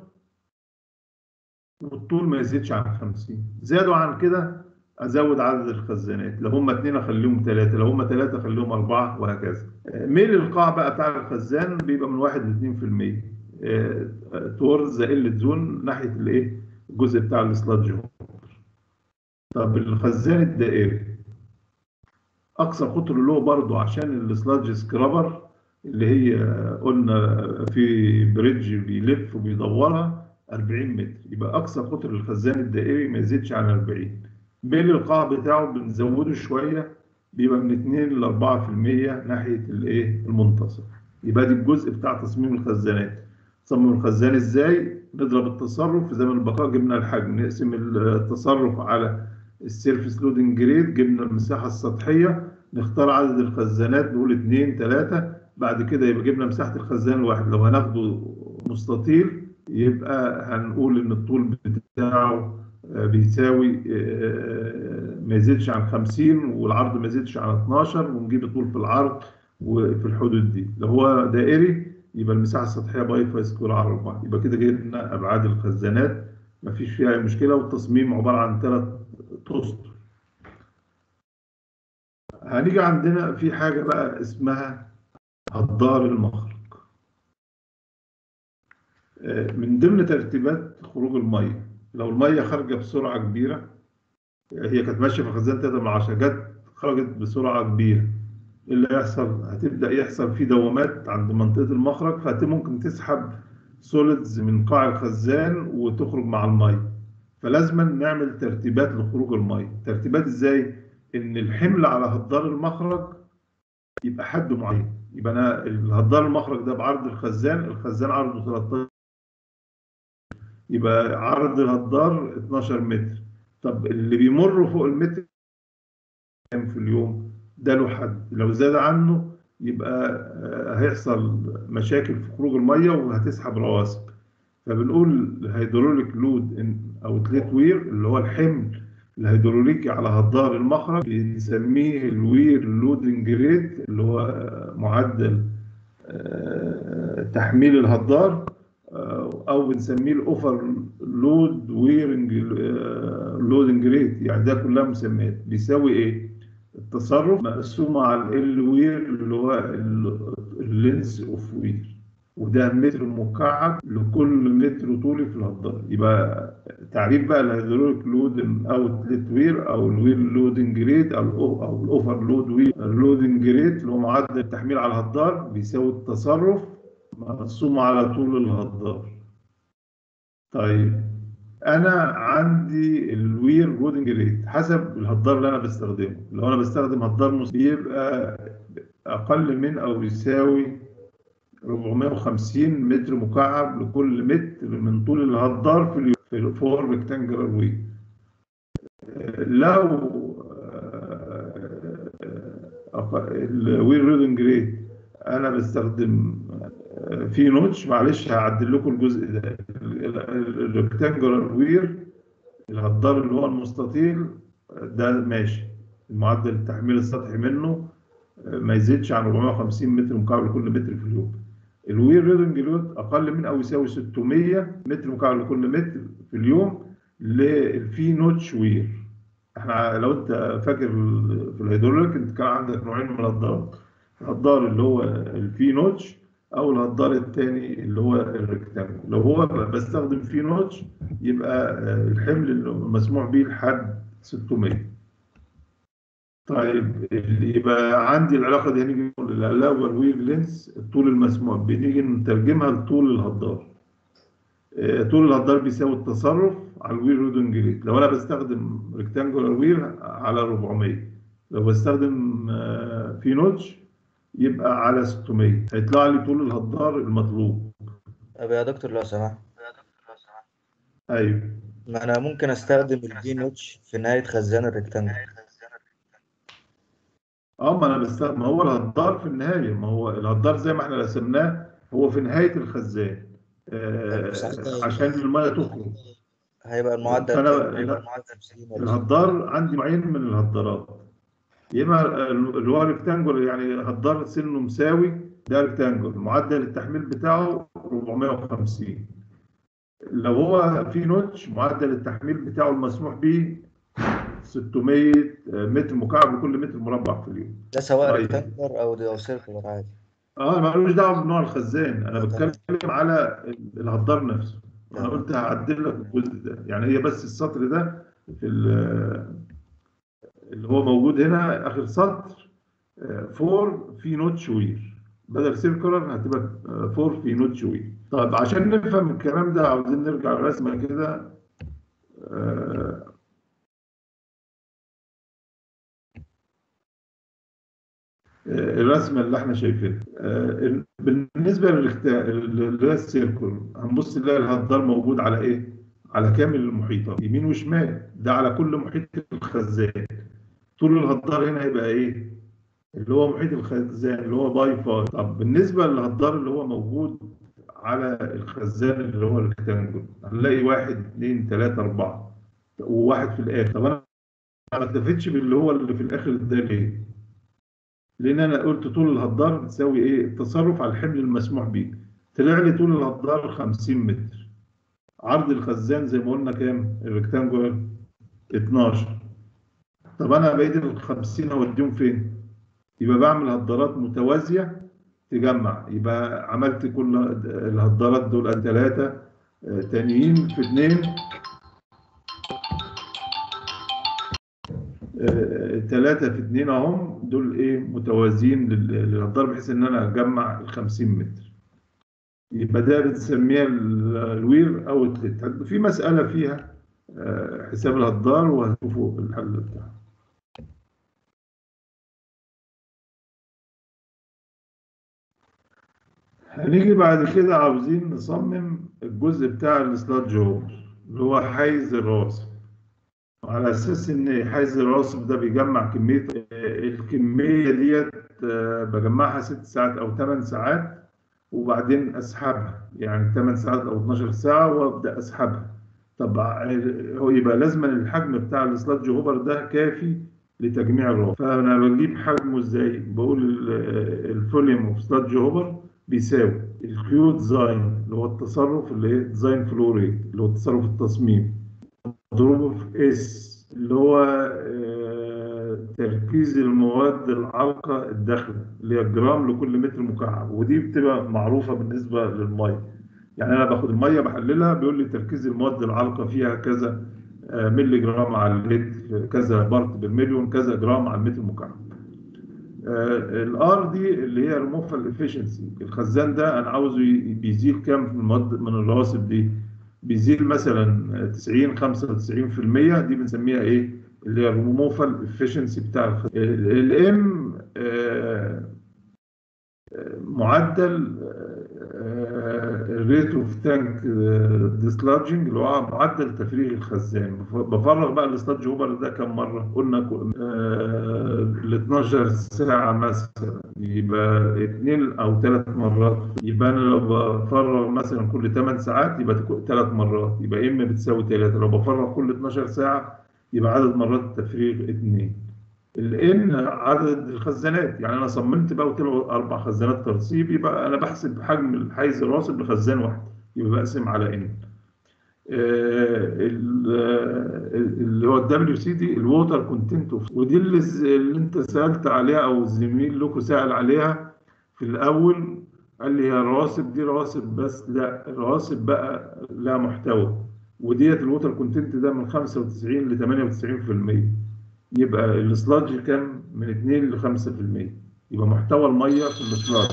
والطول ما يزيدش عن 50 زادوا عن كده ازود عدد الخزانات لو هم اثنين اخليهم ثلاثه لو هم ثلاثه اخليهم اربعه وهكذا ميل القاع بقى بتاع الخزان بيبقى من 1 ل 2% تورز قله زون ناحيه الايه الجزء بتاع السلادج هوبر طب الخزان الدائري اقصى قطر له برضه عشان السلادج سكرابر اللي هي قلنا في بريدج بيلف وبيدورها 40 متر يبقى اقصى قطر الخزان الدائري ما يزيدش عن 40 بين القاع بتاعه بنزوده شويه بيبقى من 2 ل 4% ناحيه الايه المنتصف يبقى دي الجزء بتاع تصميم الخزانات تصمم الخزان ازاي نضرب التصرف في زمن البقاء جبنا الحجم نقسم التصرف على السيرفيس لودنج جريد جبنا المساحه السطحيه نختار عدد الخزانات نقول 2 3 بعد كده يبقى جبنا مساحه الخزان الواحد لو هناخده مستطيل يبقى هنقول ان الطول بتاعه بيساوي ما يزيدش عن 50 والعرض ما يزيدش عن 12 ونجيب الطول في العرض وفي الحدود دي لو هو دائري يبقى المساحه السطحيه باي باي سكوير على 4 يبقى كده جبنا ابعاد الخزانات ما فيش فيها اي مشكله والتصميم عباره عن ثلاث اسطر هنيجي عندنا في حاجه بقى اسمها هدار المخرج من ضمن ترتيبات خروج الميه لو الميه خارجه بسرعه كبيره هي كانت ماشيه في خزان 3 من 10 جت خرجت بسرعه كبيره ايه اللي هيحصل؟ هتبدا يحصل في دوامات عند منطقه المخرج فممكن تسحب سوليدز من قاع الخزان وتخرج مع الميه فلازم نعمل ترتيبات لخروج الميه ترتيبات ازاي؟ ان الحمل على هدار المخرج يبقى حد معين يبقى انا الهدار المخرج ده بعرض الخزان الخزان عرضه 13 يبقى عرض الهدار 12 متر طب اللي بيمر فوق المتر كام في اليوم ده له حد لو زاد عنه يبقى هيحصل مشاكل في خروج الميه وهتسحب رواسب فبنقول الهيدروليك لود او تليت وير اللي هو الحمل الهيدروليكي على هدار المخرج بنسميه الوير لودنج ريت اللي هو معدل تحميل الهدار او بنسميه الاوفر لود ويرنج لودنج ريت يعني ده كلها مسميات بيساوي ايه التصرف مقسوم على ال وير اللي هو اللينس اوف وير وده متر مكعب لكل متر طولي في الهدار يبقى تعريف بقى الهيدروليك لود او تليت وير او الوير لودنج ريت او او الاوفر لود وير لودنج ريت اللي هو معدل التحميل على الهدار بيساوي التصرف مقسوم على طول الهدار طيب انا عندي الوير لودنج ريت حسب الهدار اللي انا بستخدمه لو انا بستخدم هدار بيبقى اقل من او يساوي 450 متر مكعب لكل متر من طول الهدار في في الفور ريكتانجلر وير لو الويل ريدنج ريت انا بستخدم آه، في نوتش معلش هعدل لكم الجزء ده الريكتانجولار وير الهدار اللي هو المستطيل ده ماشي المعدل التحميل السطحي منه آه، ما يزيدش عن 450 متر مكعب لكل متر في اليوم الوير ريدنج لود اقل من او يساوي 600 متر مكعب لكل متر في اليوم للفي نوتش وير احنا لو انت فاكر في الهيدروليك انت كان عندك نوعين من الهدارات الهدار اللي هو الفي نوتش او الهدار الثاني اللي هو الريكتانجل لو هو بستخدم في نوتش يبقى آه، الحمل المسموح به لحد 600 طيب اللي يبقى عندي العلاقه دي هنيجي نقول الالاوبر ويف لينس الطول المسموح بنيجي نترجمها لطول الهدار آه، طول الهدار بيساوي التصرف على الوير رودنج ريت لو انا بستخدم ريكتانجولار وير على 400 لو بستخدم آه، في نوتش يبقى على 600 هيطلع لي طول الهدار المطلوب طب يا دكتور لو سمحت ايوه ما انا ممكن استخدم الفي نوتش في نهاية خزان الريكتانجل اه ما انا بستخدم ما هو الهدار في النهايه ما هو الهدار زي ما احنا رسمناه هو في نهايه الخزان آه طب ساعتها عشان الميه تخرج هيبقى المعدل فأنا- كام؟ هيبقى لا. المعدل 50 ولا الهدار عندي نوعين من الهدارات يا اما اللي هو ريكتانجل يعني هدار سنه مساوي ده ريكتانجل معدل التحميل بتاعه 450 لو هو في نوتش معدل التحميل بتاعه المسموح به 600 متر مكعب لكل متر مربع في اليوم ده سواء طيب. ريكتانجلر او او سيركلر عادي اه مالوش دعوه بنوع الخزان انا بتكلم على الهدار نفسه انا قلت هعدل لك الجزء ده يعني هي بس السطر ده في ال- اللي هو موجود هنا اخر سطر فور في نوت شوير بدل سيركولر هتبقى فور في نوت شوير طيب عشان نفهم الكلام ده عاوزين نرجع الرسمه كده آه، الرسمه اللي احنا شايفينها آه، بالنسبه للاخت- اللي هي السيركل هنبص نلاقي الهدار موجود على ايه؟ على كامل المحيطات يمين وشمال ده على كل محيط الخزان طول الهدار هنا هيبقى ايه؟ اللي هو محيط الخزان اللي هو باي فاي طب بالنسبه للهدار اللي هو موجود على الخزان اللي هو الريكتانجل هنلاقي واحد اثنين ثلاثه اربعه وواحد في الاخر طب انا ما اكتفيتش باللي هو اللي في الاخر ده ليه؟ لان انا قلت طول الهدار بتساوي ايه التصرف على الحمل المسموح به طلع لي طول الهدار 50 متر عرض الخزان زي ما قلنا كام الريكتانجولار 12 طب انا بقيت ال 50 اوديهم فين يبقى بعمل هدارات متوازيه تجمع يبقى عملت كل الهدارات دول ثلاثه تانيين في اثنين ثلاثة في اثنين اهم دول ايه متوازيين لل- للهدار بحيث ان انا اجمع ال 50 متر يبقى ده بنسميها ال- الوير اوتلت في مسألة فيها آه، حساب الهدار وهتشوفوا الحل بتاعها هنيجي بعد كده عاوزين نصمم الجزء بتاع السلادج هول اللي هو حيز الراسب على اساس ان حيز الراسب ده بيجمع كميه آه، الكميه ديت آه، بجمعها ست ساعات او ثمان ساعات وبعدين اسحبها يعني 8 ساعات او 12 ساعه وابدا اسحبها طب آه، هو يبقى لازما الحجم بتاع السلادج هوبر ده كافي لتجميع الراسب فانا بجيب حجمه ازاي بقول ال- الفوليوم اوف سلادج هوبر بيساوي الكيو ديزاين اللي هو التصرف اللي هي ديزاين فلو ريت اللي هو تصرف التصميم مضروبه في اس اللي هو آه، تركيز المواد العالقه الداخله اللي هي جرام لكل متر مكعب ودي بتبقى معروفه بالنسبه للميه يعني انا باخد الميه بحللها بيقول لي تركيز المواد العالقه فيها كذا آه، ملي جرام على اللتر كذا بارت بالمليون كذا جرام على المتر مكعب الار دي اللي هي ريموفال افشنسي الخزان ده انا عاوزه ي- بيزيل كام من المواد من الرواسب دي بيزيل مثلا 90 95% دي بنسميها ايه اللي هي ريموفال افشنسي بتاع الخزان الام معدل الريت اوف تانك ديسلاجنج اللي هو معدل تفريغ الخزان بف- بفرغ بقى السلادج هوبر ده كم مره قلنا ال 12 ساعه مثلا يبقى اثنين او ثلاث مرات يبقى انا لو بفرغ مثلا كل 8 ساعات يبقى ثلاث مرات يبقى ام بتساوي 3 لو بفرغ كل 12 ساعه يبقى عدد مرات التفريغ اثنين الان عدد الخزانات يعني انا صممت بقى قلت له اربع خزانات ترسيب يبقى انا بحسب حجم الحيز الراسب لخزان واحد يبقى بقسم على ان اللي هو الدبليو سي دي الووتر كونتنت ودي اللي, اللي انت سالت عليها او الزميل لكم سال عليها في الاول قال لي هي الرواسب دي رواسب بس لا الرواسب بقى لها محتوى وديت الووتر كونتنت ده من 95 ل 98% يبقى السلاج كام من 2 ل 5% يبقى محتوى الميه في السلاج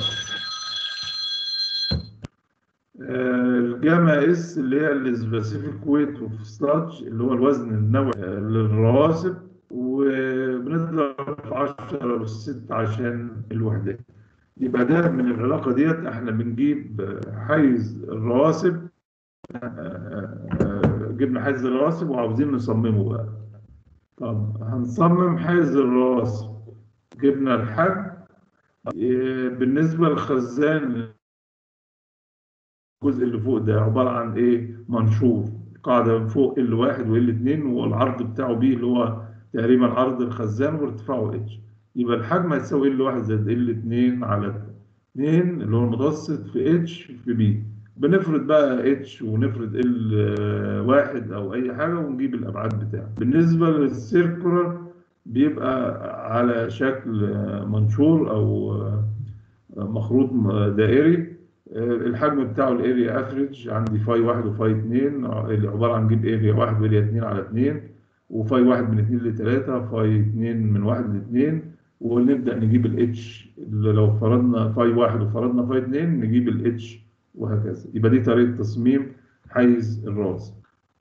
الجاما اس اللي هي السبيسيفيك ويت اوف سلاج اللي هو الوزن النوعي آه، للرواسب وبنضرب في 10 اس 6 عشان الوحدات يبقى ده من العلاقه ديت احنا بنجيب آه، حيز الرواسب آه، آه، جبنا حيز الرواسب وعاوزين نصممه بقى طب هنصمم حيز الراسب جبنا الحجم إيه، بالنسبة للخزان الجزء اللي فوق ده عبارة عن ايه منشور قاعدة من فوق ال واحد وال اتنين والعرض بتاعه بي اللي هو تقريبا عرض الخزان وارتفاعه اتش يبقى الحجم هتساوي ال واحد زائد ال اتنين على اتنين اللي هو المتوسط في اتش في بي بنفرض بقى اتش ونفرض ال واحد او اي حاجه ونجيب الابعاد بتاعه بالنسبه للسيركولر بيبقى على شكل منشور او مخروط دائري الحجم بتاعه الاريا افريج عندي فاي واحد وفاي اتنين اللي عباره عن جيب اريا واحد واريا اتنين على اتنين وفاي واحد من اتنين لتلاته فاي اتنين من واحد لاتنين ونبدا نجيب الاتش لو فرضنا فاي واحد وفرضنا فاي اتنين نجيب الاتش وهكذا يبقى دي طريقه تصميم حيز الراس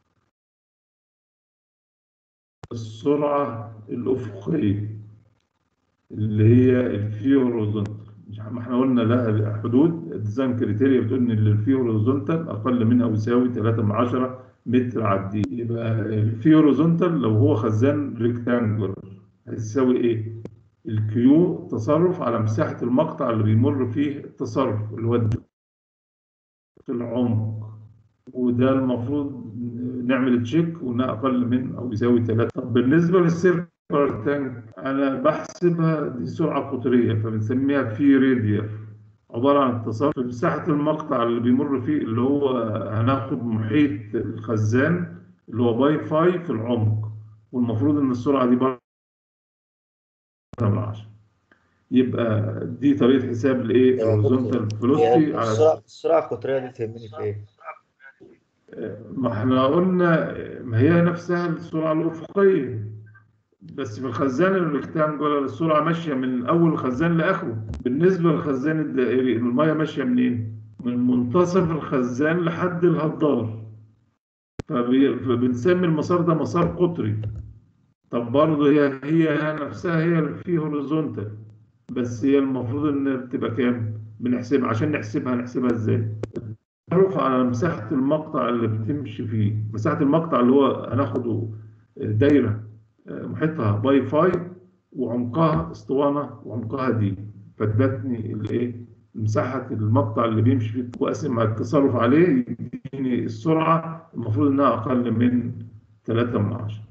السرعه الافقيه اللي هي الفي هوريزونتال ما احنا قلنا لها حدود الديزاين كريتيريا بتقول ان الفي هوريزونتال اقل من او يساوي 3 من 10 متر على الدي يبقى الفي هوريزونتال لو هو خزان ريكتانجلر هيساوي ايه؟ الكيو تصرف على مساحه المقطع اللي بيمر فيه التصرف اللي هو في العمق وده المفروض نعمل تشيك وانها اقل من او يساوي 3 طب بالنسبه للسيركلر تانك انا بحسبها دي سرعه قطريه فبنسميها في راديال عباره عن التصرف في مساحه المقطع اللي بيمر فيه اللي هو هناخد محيط الخزان اللي هو باي فاي في العمق والمفروض ان السرعه دي بره من 10 يبقى دي طريقه حساب الايه الهوريزونتال فيلوسيتي على السرعة السرعة القطرية دي تهمني في ايه؟ ما احنا قلنا ما هي نفسها السرعة الأفقية بس في الخزان الريكتانجولار السرعة ماشية من أول الخزان لآخره بالنسبة للخزان الدائري المية ماشية منين؟ من منتصف الخزان لحد الهدار فبي- فبنسمي المسار ده مسار قطري طب برضه هي هي نفسها هي اللي في هوريزونتال بس هي المفروض ان بتبقى كام؟ بنحسبها عشان نحسبها نحسبها ازاي؟ تعرف على مساحة المقطع اللي بتمشي فيه مساحة المقطع اللي هو هناخده دايرة محيطها باي فاي وعمقها اسطوانة وعمقها دي فادتني الايه مساحة المقطع اللي بيمشي فيه واقسم على التصرف عليه يديني السرعة المفروض انها اقل من 3 من 10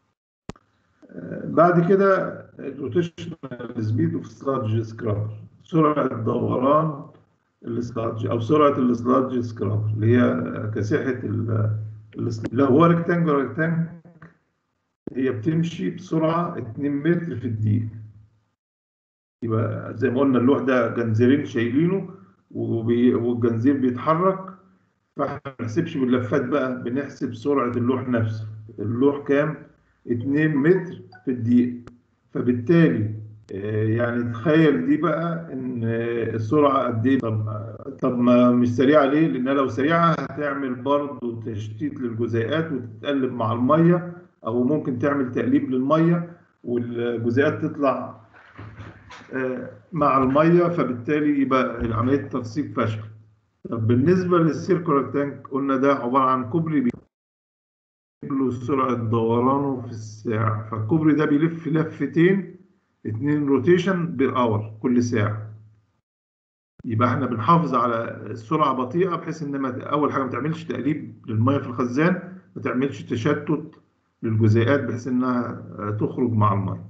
بعد كده الروتيشنال سبيد اوف سلادج سكرابر سرعة دوران السلادج او سرعه السلادج سكراب اللي هي كساحه ال- الس- لو هو ريكتانجل ريكتانج هي بتمشي بسرعه 2 متر في الدقيقه يبقى زي ما قلنا اللوح ده جنزيرين شايلينه وبي- والجنزير بيتحرك فاحنا ما بنحسبش باللفات بقى بنحسب سرعه اللوح نفسه اللوح كام 2 متر في الدقيقه فبالتالي آه، يعني تخيل دي بقى ان آه، السرعه قد ايه طب طب ما مش سريعه ليه؟ لانها لو سريعه هتعمل برضه تشتيت للجزيئات وتتقلب مع الميه او ممكن تعمل تقليب للميه والجزيئات تطلع آه، مع الميه فبالتالي يبقى عمليه الترسيب فشل طب بالنسبة للسيركولار تانك قلنا ده عبارة عن كوبري بيجيب له سرعة دورانه في الساعة فالكوبري ده بيلف لفتين اتنين روتيشن بير اور كل ساعة يبقى احنا بنحافظ على السرعة بطيئة بحيث ان ما اول حاجة ما تعملش تقليب للمية في الخزان ما تعملش تشتت للجزيئات بحيث انها تخرج مع المية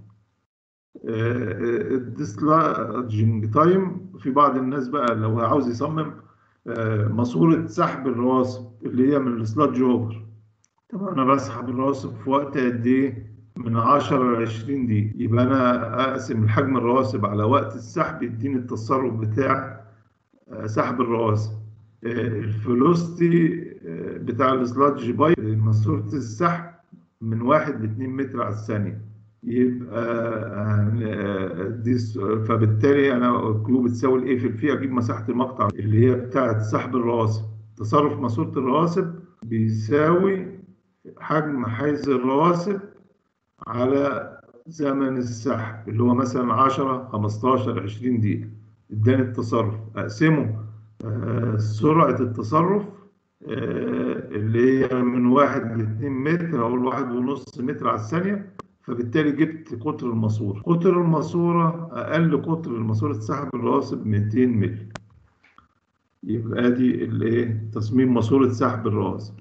الديسلاجنج تايم في بعض الناس بقى لو عاوز يصمم آه، ماسورة سحب الرواسب اللي هي من السلادج اوفر طب انا بسحب الرواسب في وقت قد ايه؟ من 10 ل 20 دقيقة يبقى انا اقسم الحجم الرواسب على وقت السحب يديني التصرف بتاع آه، سحب الرواسب الفلوستي بتاع السلادج بايب ماسورة السحب من 1 ل 2 متر على الثانية يبقى آه، دي س- فبالتالي انا كيو بتساوي الايه في الفي اجيب مساحه المقطع اللي هي بتاعه سحب الرواسب تصرف ماسوره الرواسب بيساوي حجم حيز الرواسب على زمن السحب اللي هو مثلا 10 15 20 دقيقه اداني التصرف اقسمه آه، سرعه التصرف آه، اللي هي من 1 ل 2 متر او واحد ونص متر على الثانيه فبالتالي جبت قطر الماسورة قطر الماسورة أقل قطر الماسورة سحب الرواسب 200 مللي يبقى دي الايه تصميم ماسورة سحب الرواسب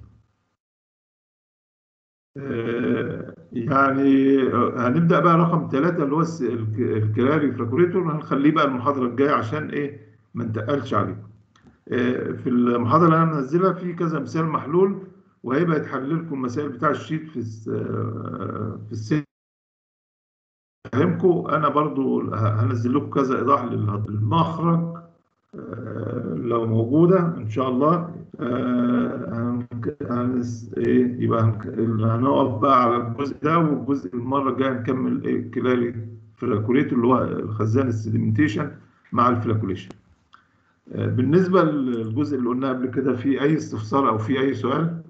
آه، يعني آه، هنبدأ بقى رقم ثلاثة اللي هو الس- الك- الكلاري فراكوريتور هنخليه بقى المحاضرة الجاية عشان ايه ما نتقلش عليه آه، في المحاضرة اللي انا منزلها في كذا مثال محلول وهيبقى يتحل لكم المسائل بتاع الشيت في الس- آه، في السن فهمكم انا برضو هنزل لكم كذا ايضاح للمخرج آه، لو موجوده ان شاء الله آه، هن- هنس- ايه يبقى هن- هنقف بقى على الجزء ده والجزء المره الجايه نكمل ايه كلاري فلاكوليت اللي هو الخزان السيديمنتيشن مع الفلاكوليشن آه، بالنسبه للجزء اللي قلناه قبل كده في اي استفسار او في اي سؤال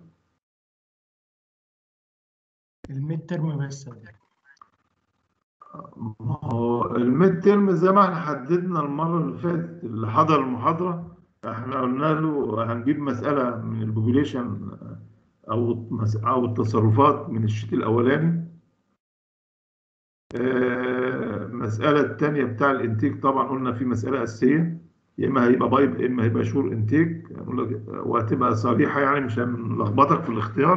الميد ترم بس ما هو الميد ترم زي ما احنا حددنا المرة اللي فاتت اللي حضر المحاضرة احنا قلنا له هنجيب مسألة من البوبوليشن او مس- او التصرفات من الشيت الاولاني آه، مسألة التانية بتاع الانتيك طبعا قلنا في مسألة أساسية يا إما هيبقى بايب يا إما هيبقى شور انتيك هنقول لك- وهتبقى صريحة يعني مش هنلخبطك في الاختيار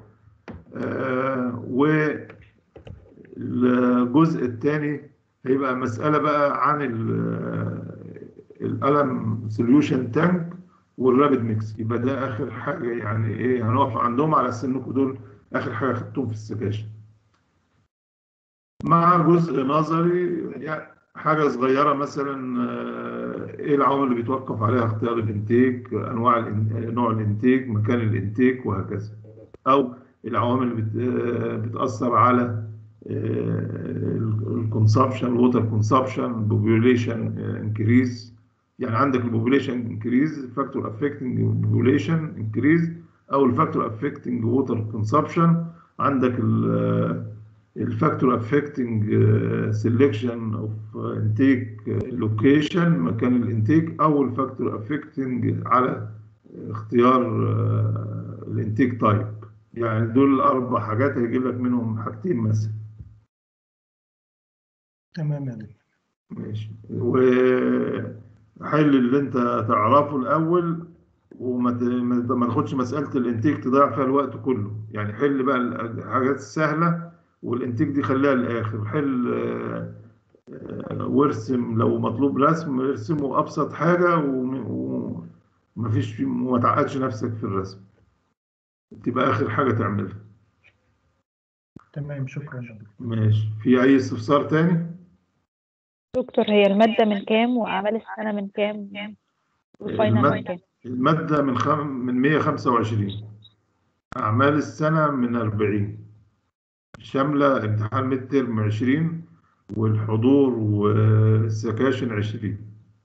آه، والجزء الثاني هيبقى مسألة بقى عن ال- الألم سوليوشن تانك والرابد ميكس يبقى ده آخر حاجة يعني إيه هنقف عندهم على أساس إنكم دول آخر حاجة خدتهم في السكاشن مع جزء نظري يعني حاجة صغيرة مثلا آه، ايه العوامل اللي بيتوقف عليها اختيار الانتاج انواع الإن- نوع الانتاج مكان الانتاج وهكذا او العوامل اللي بت- آه، بتأثر على الكونسبشن الووتر كونسبشن بوبوليشن انكريز يعني عندك البوبوليشن انكريز فاكتور افكتنج بوبوليشن انكريز او الفاكتور افكتنج ووتر كونسبشن عندك ال الفاكتور افكتنج سelection اوف انتيك لوكيشن مكان الانتيك او الفاكتور افكتنج على اختيار الانتيك تايب يعني دول الاربع حاجات هيجيب لك منهم حاجتين مثلا تمام يا دكتور ماشي وحل اللي انت تعرفه الاول وما ت- ما ما تاخدش مساله الانتيك تضيع فيها الوقت كله يعني حل بقى الحاجات السهله والانتيك دي خليها للاخر حل آه، آه، وارسم لو مطلوب رسم ارسمه ابسط حاجه وم- ومفيش وما تعقدش نفسك في الرسم تبقى اخر حاجه تعملها تمام شكرا يا دكتور ماشي في اي استفسار تاني دكتور هي المادة من كام وأعمال السنة من كام والفاينل من المادة كام المادة من خم... من 125 أعمال السنة من 40 شاملة امتحان ميد ترم 20 والحضور والسكاشن 20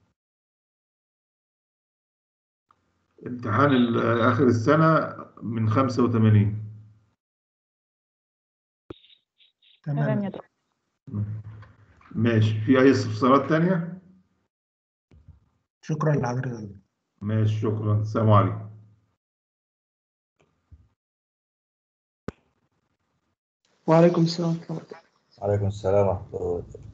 امتحان ال- آخر السنة من 85 تمام تمام يا دكتور ماشي في أي استفسارات تانية؟ شكرا لحضرتك ماشي شكرا السلام عليكم وعليكم السلام ورحمة الله وبركاته. عليكم السلام ورحمة الله وبركاته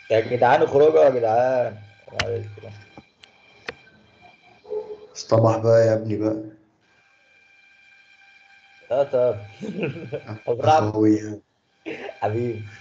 يا جدعان اخرجوا يا جدعان معلش بقى. اصطبح بقى يا ابني بقى اه طب أبرع. أخويا حبيبي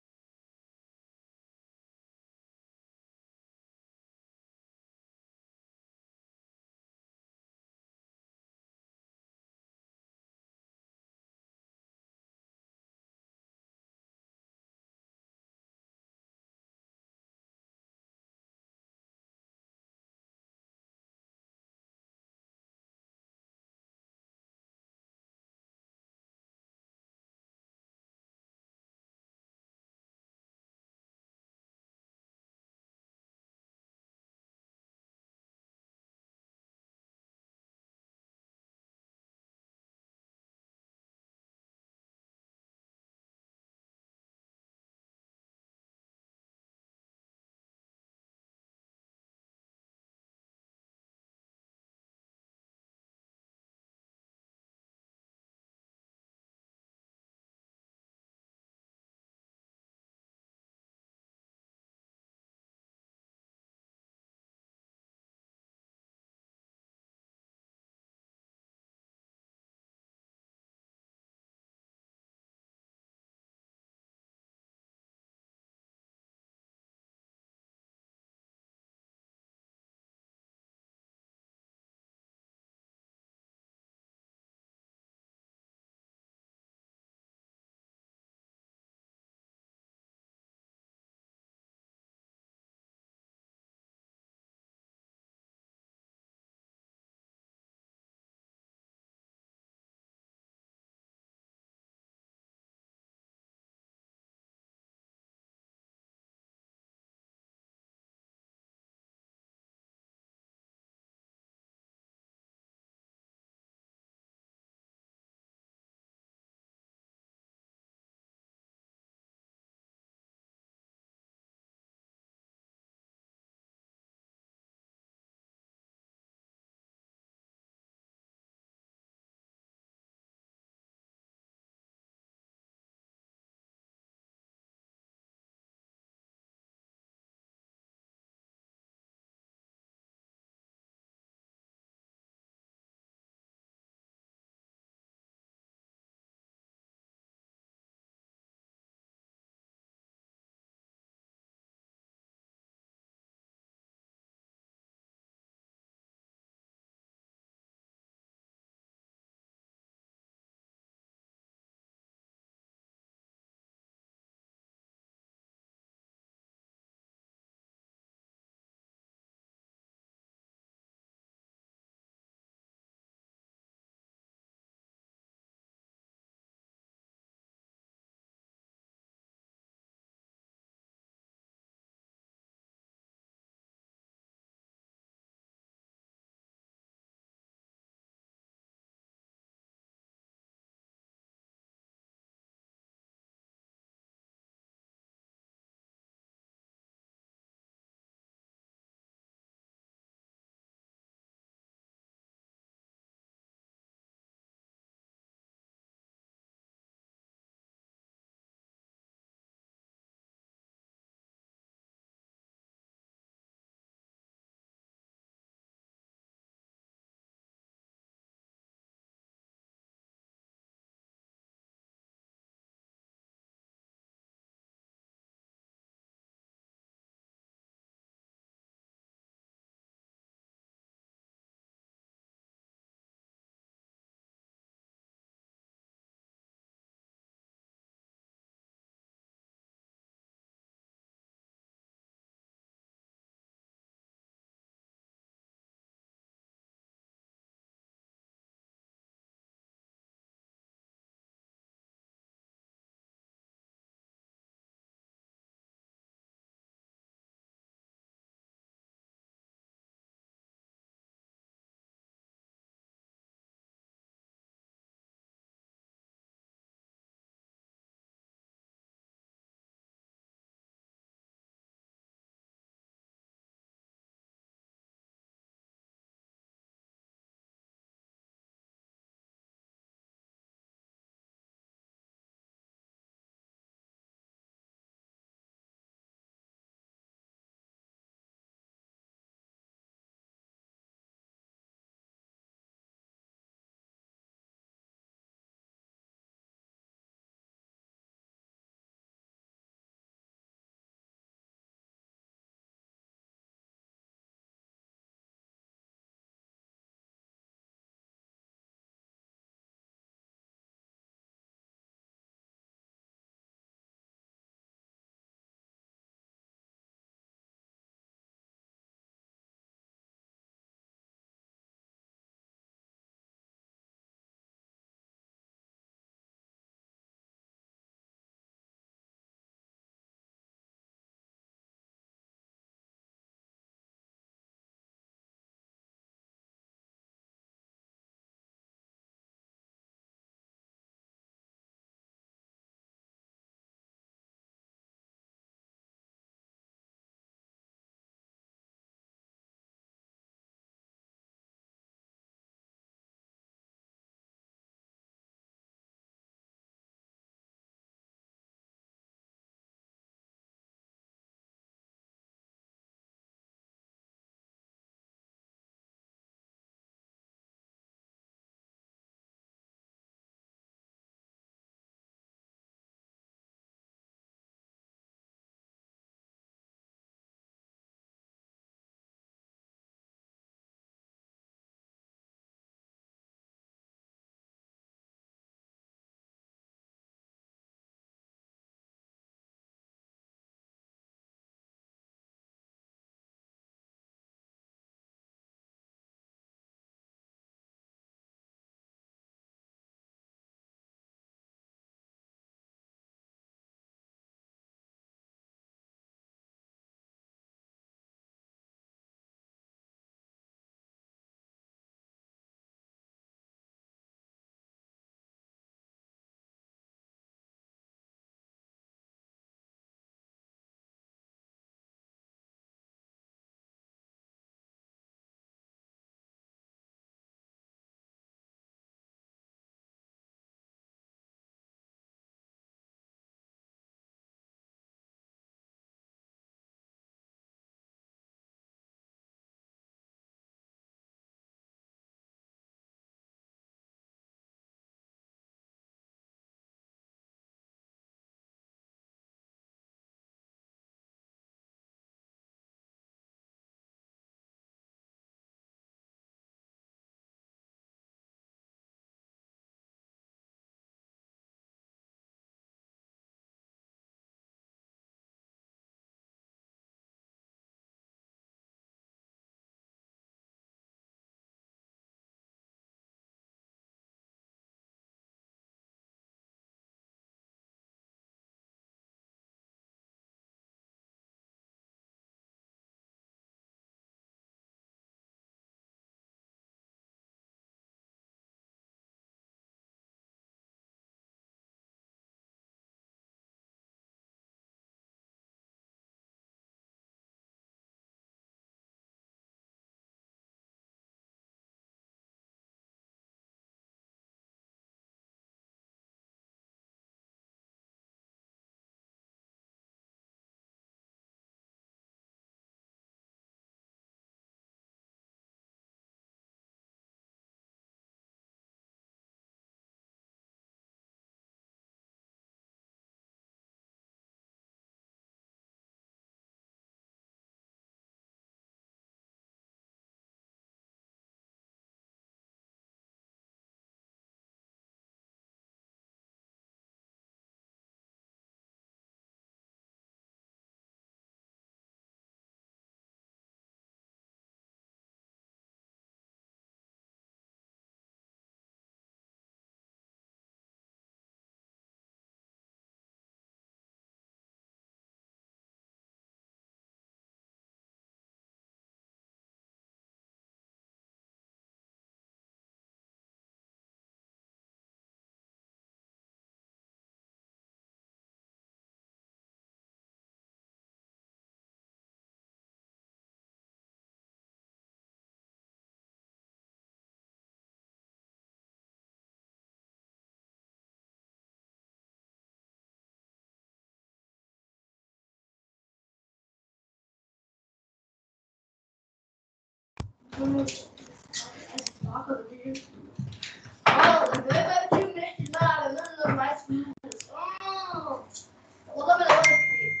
اه ده بقى بتشم ريحه الماء على منظر معايا فلوس اه والله ما لقيت كتير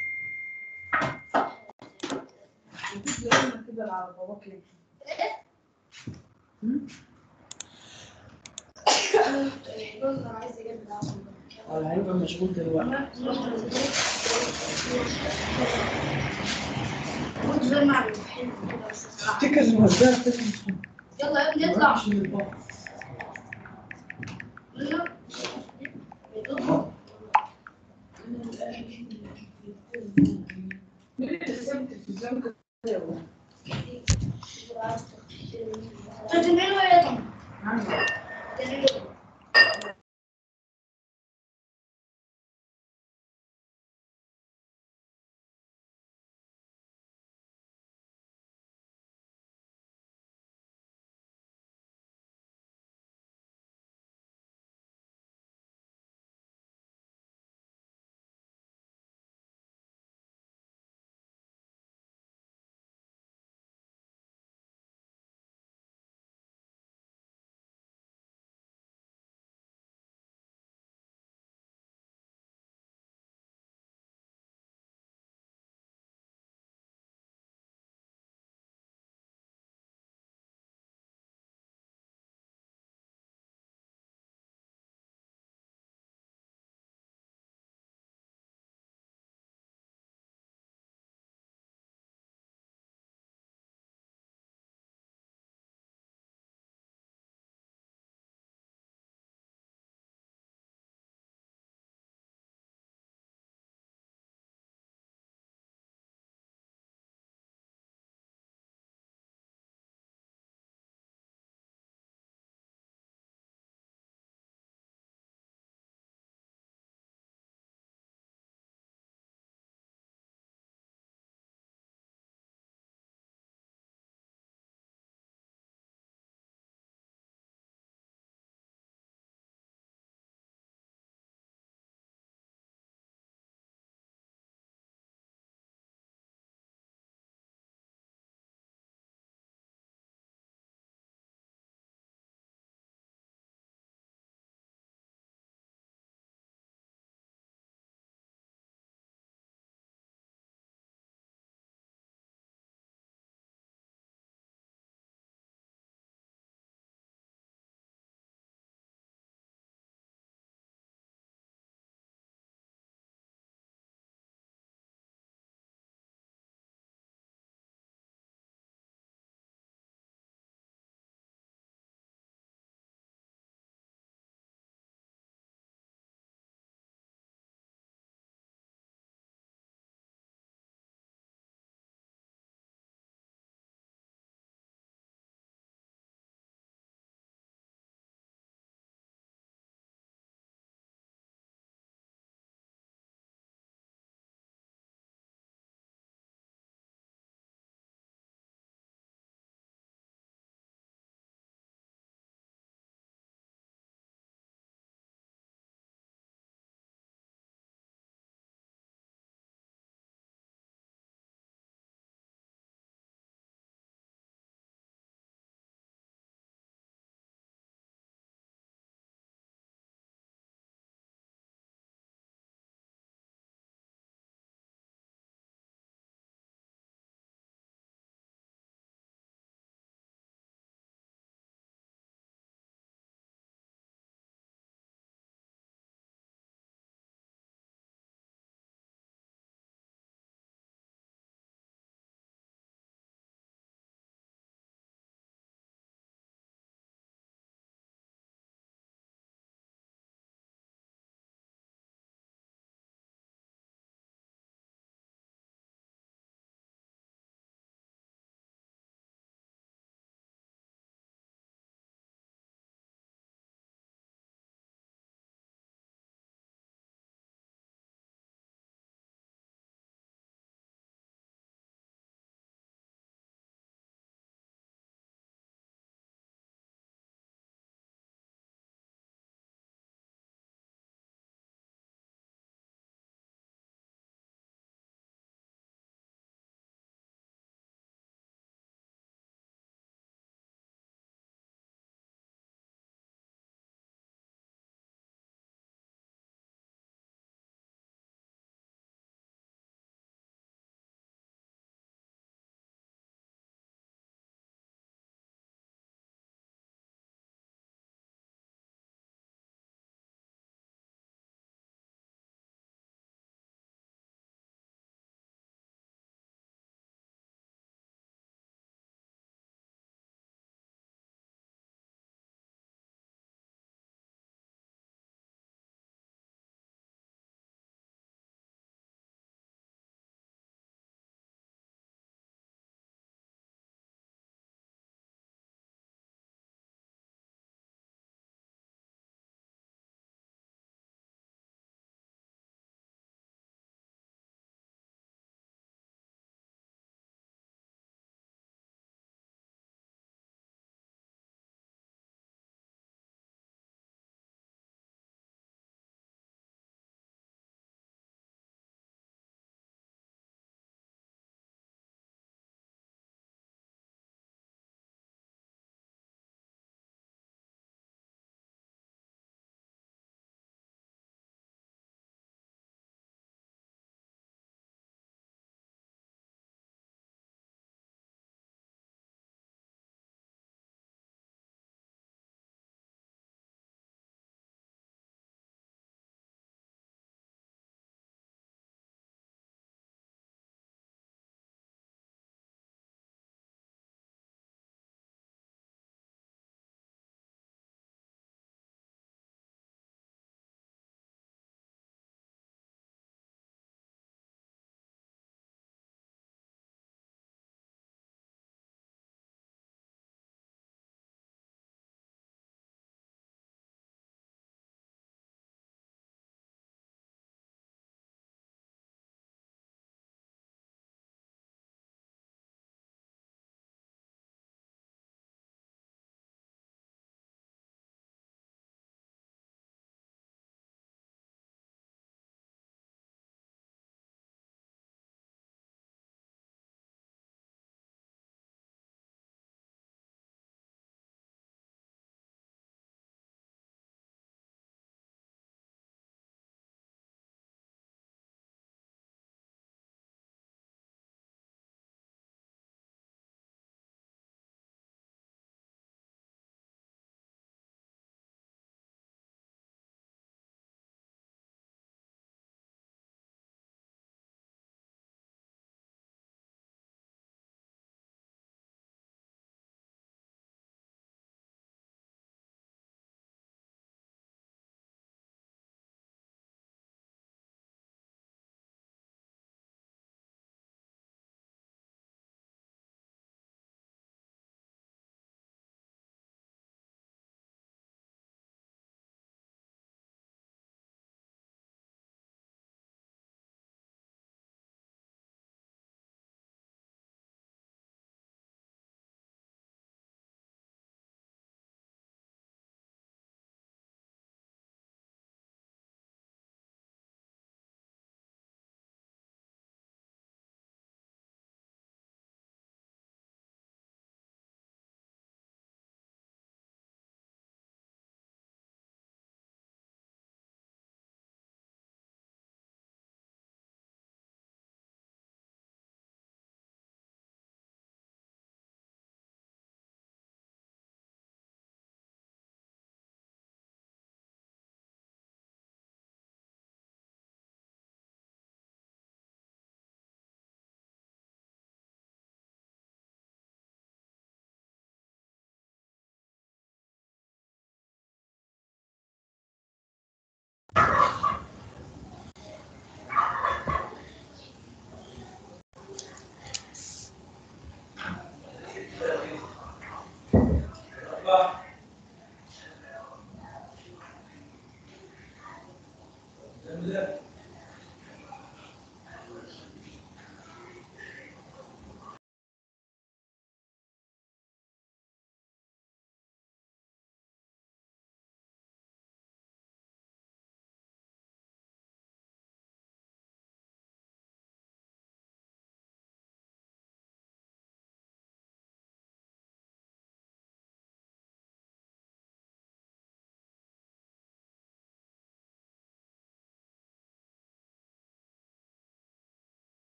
انا عايز اجيب العسل ولا هيبقى مشغول دلوقتي كنت غير معلم حلو كده بس الصراحة. افتكر الموزع فين يلا يا ابني اطلع من البحر يلا. يلا. تجمعين ولا يطعم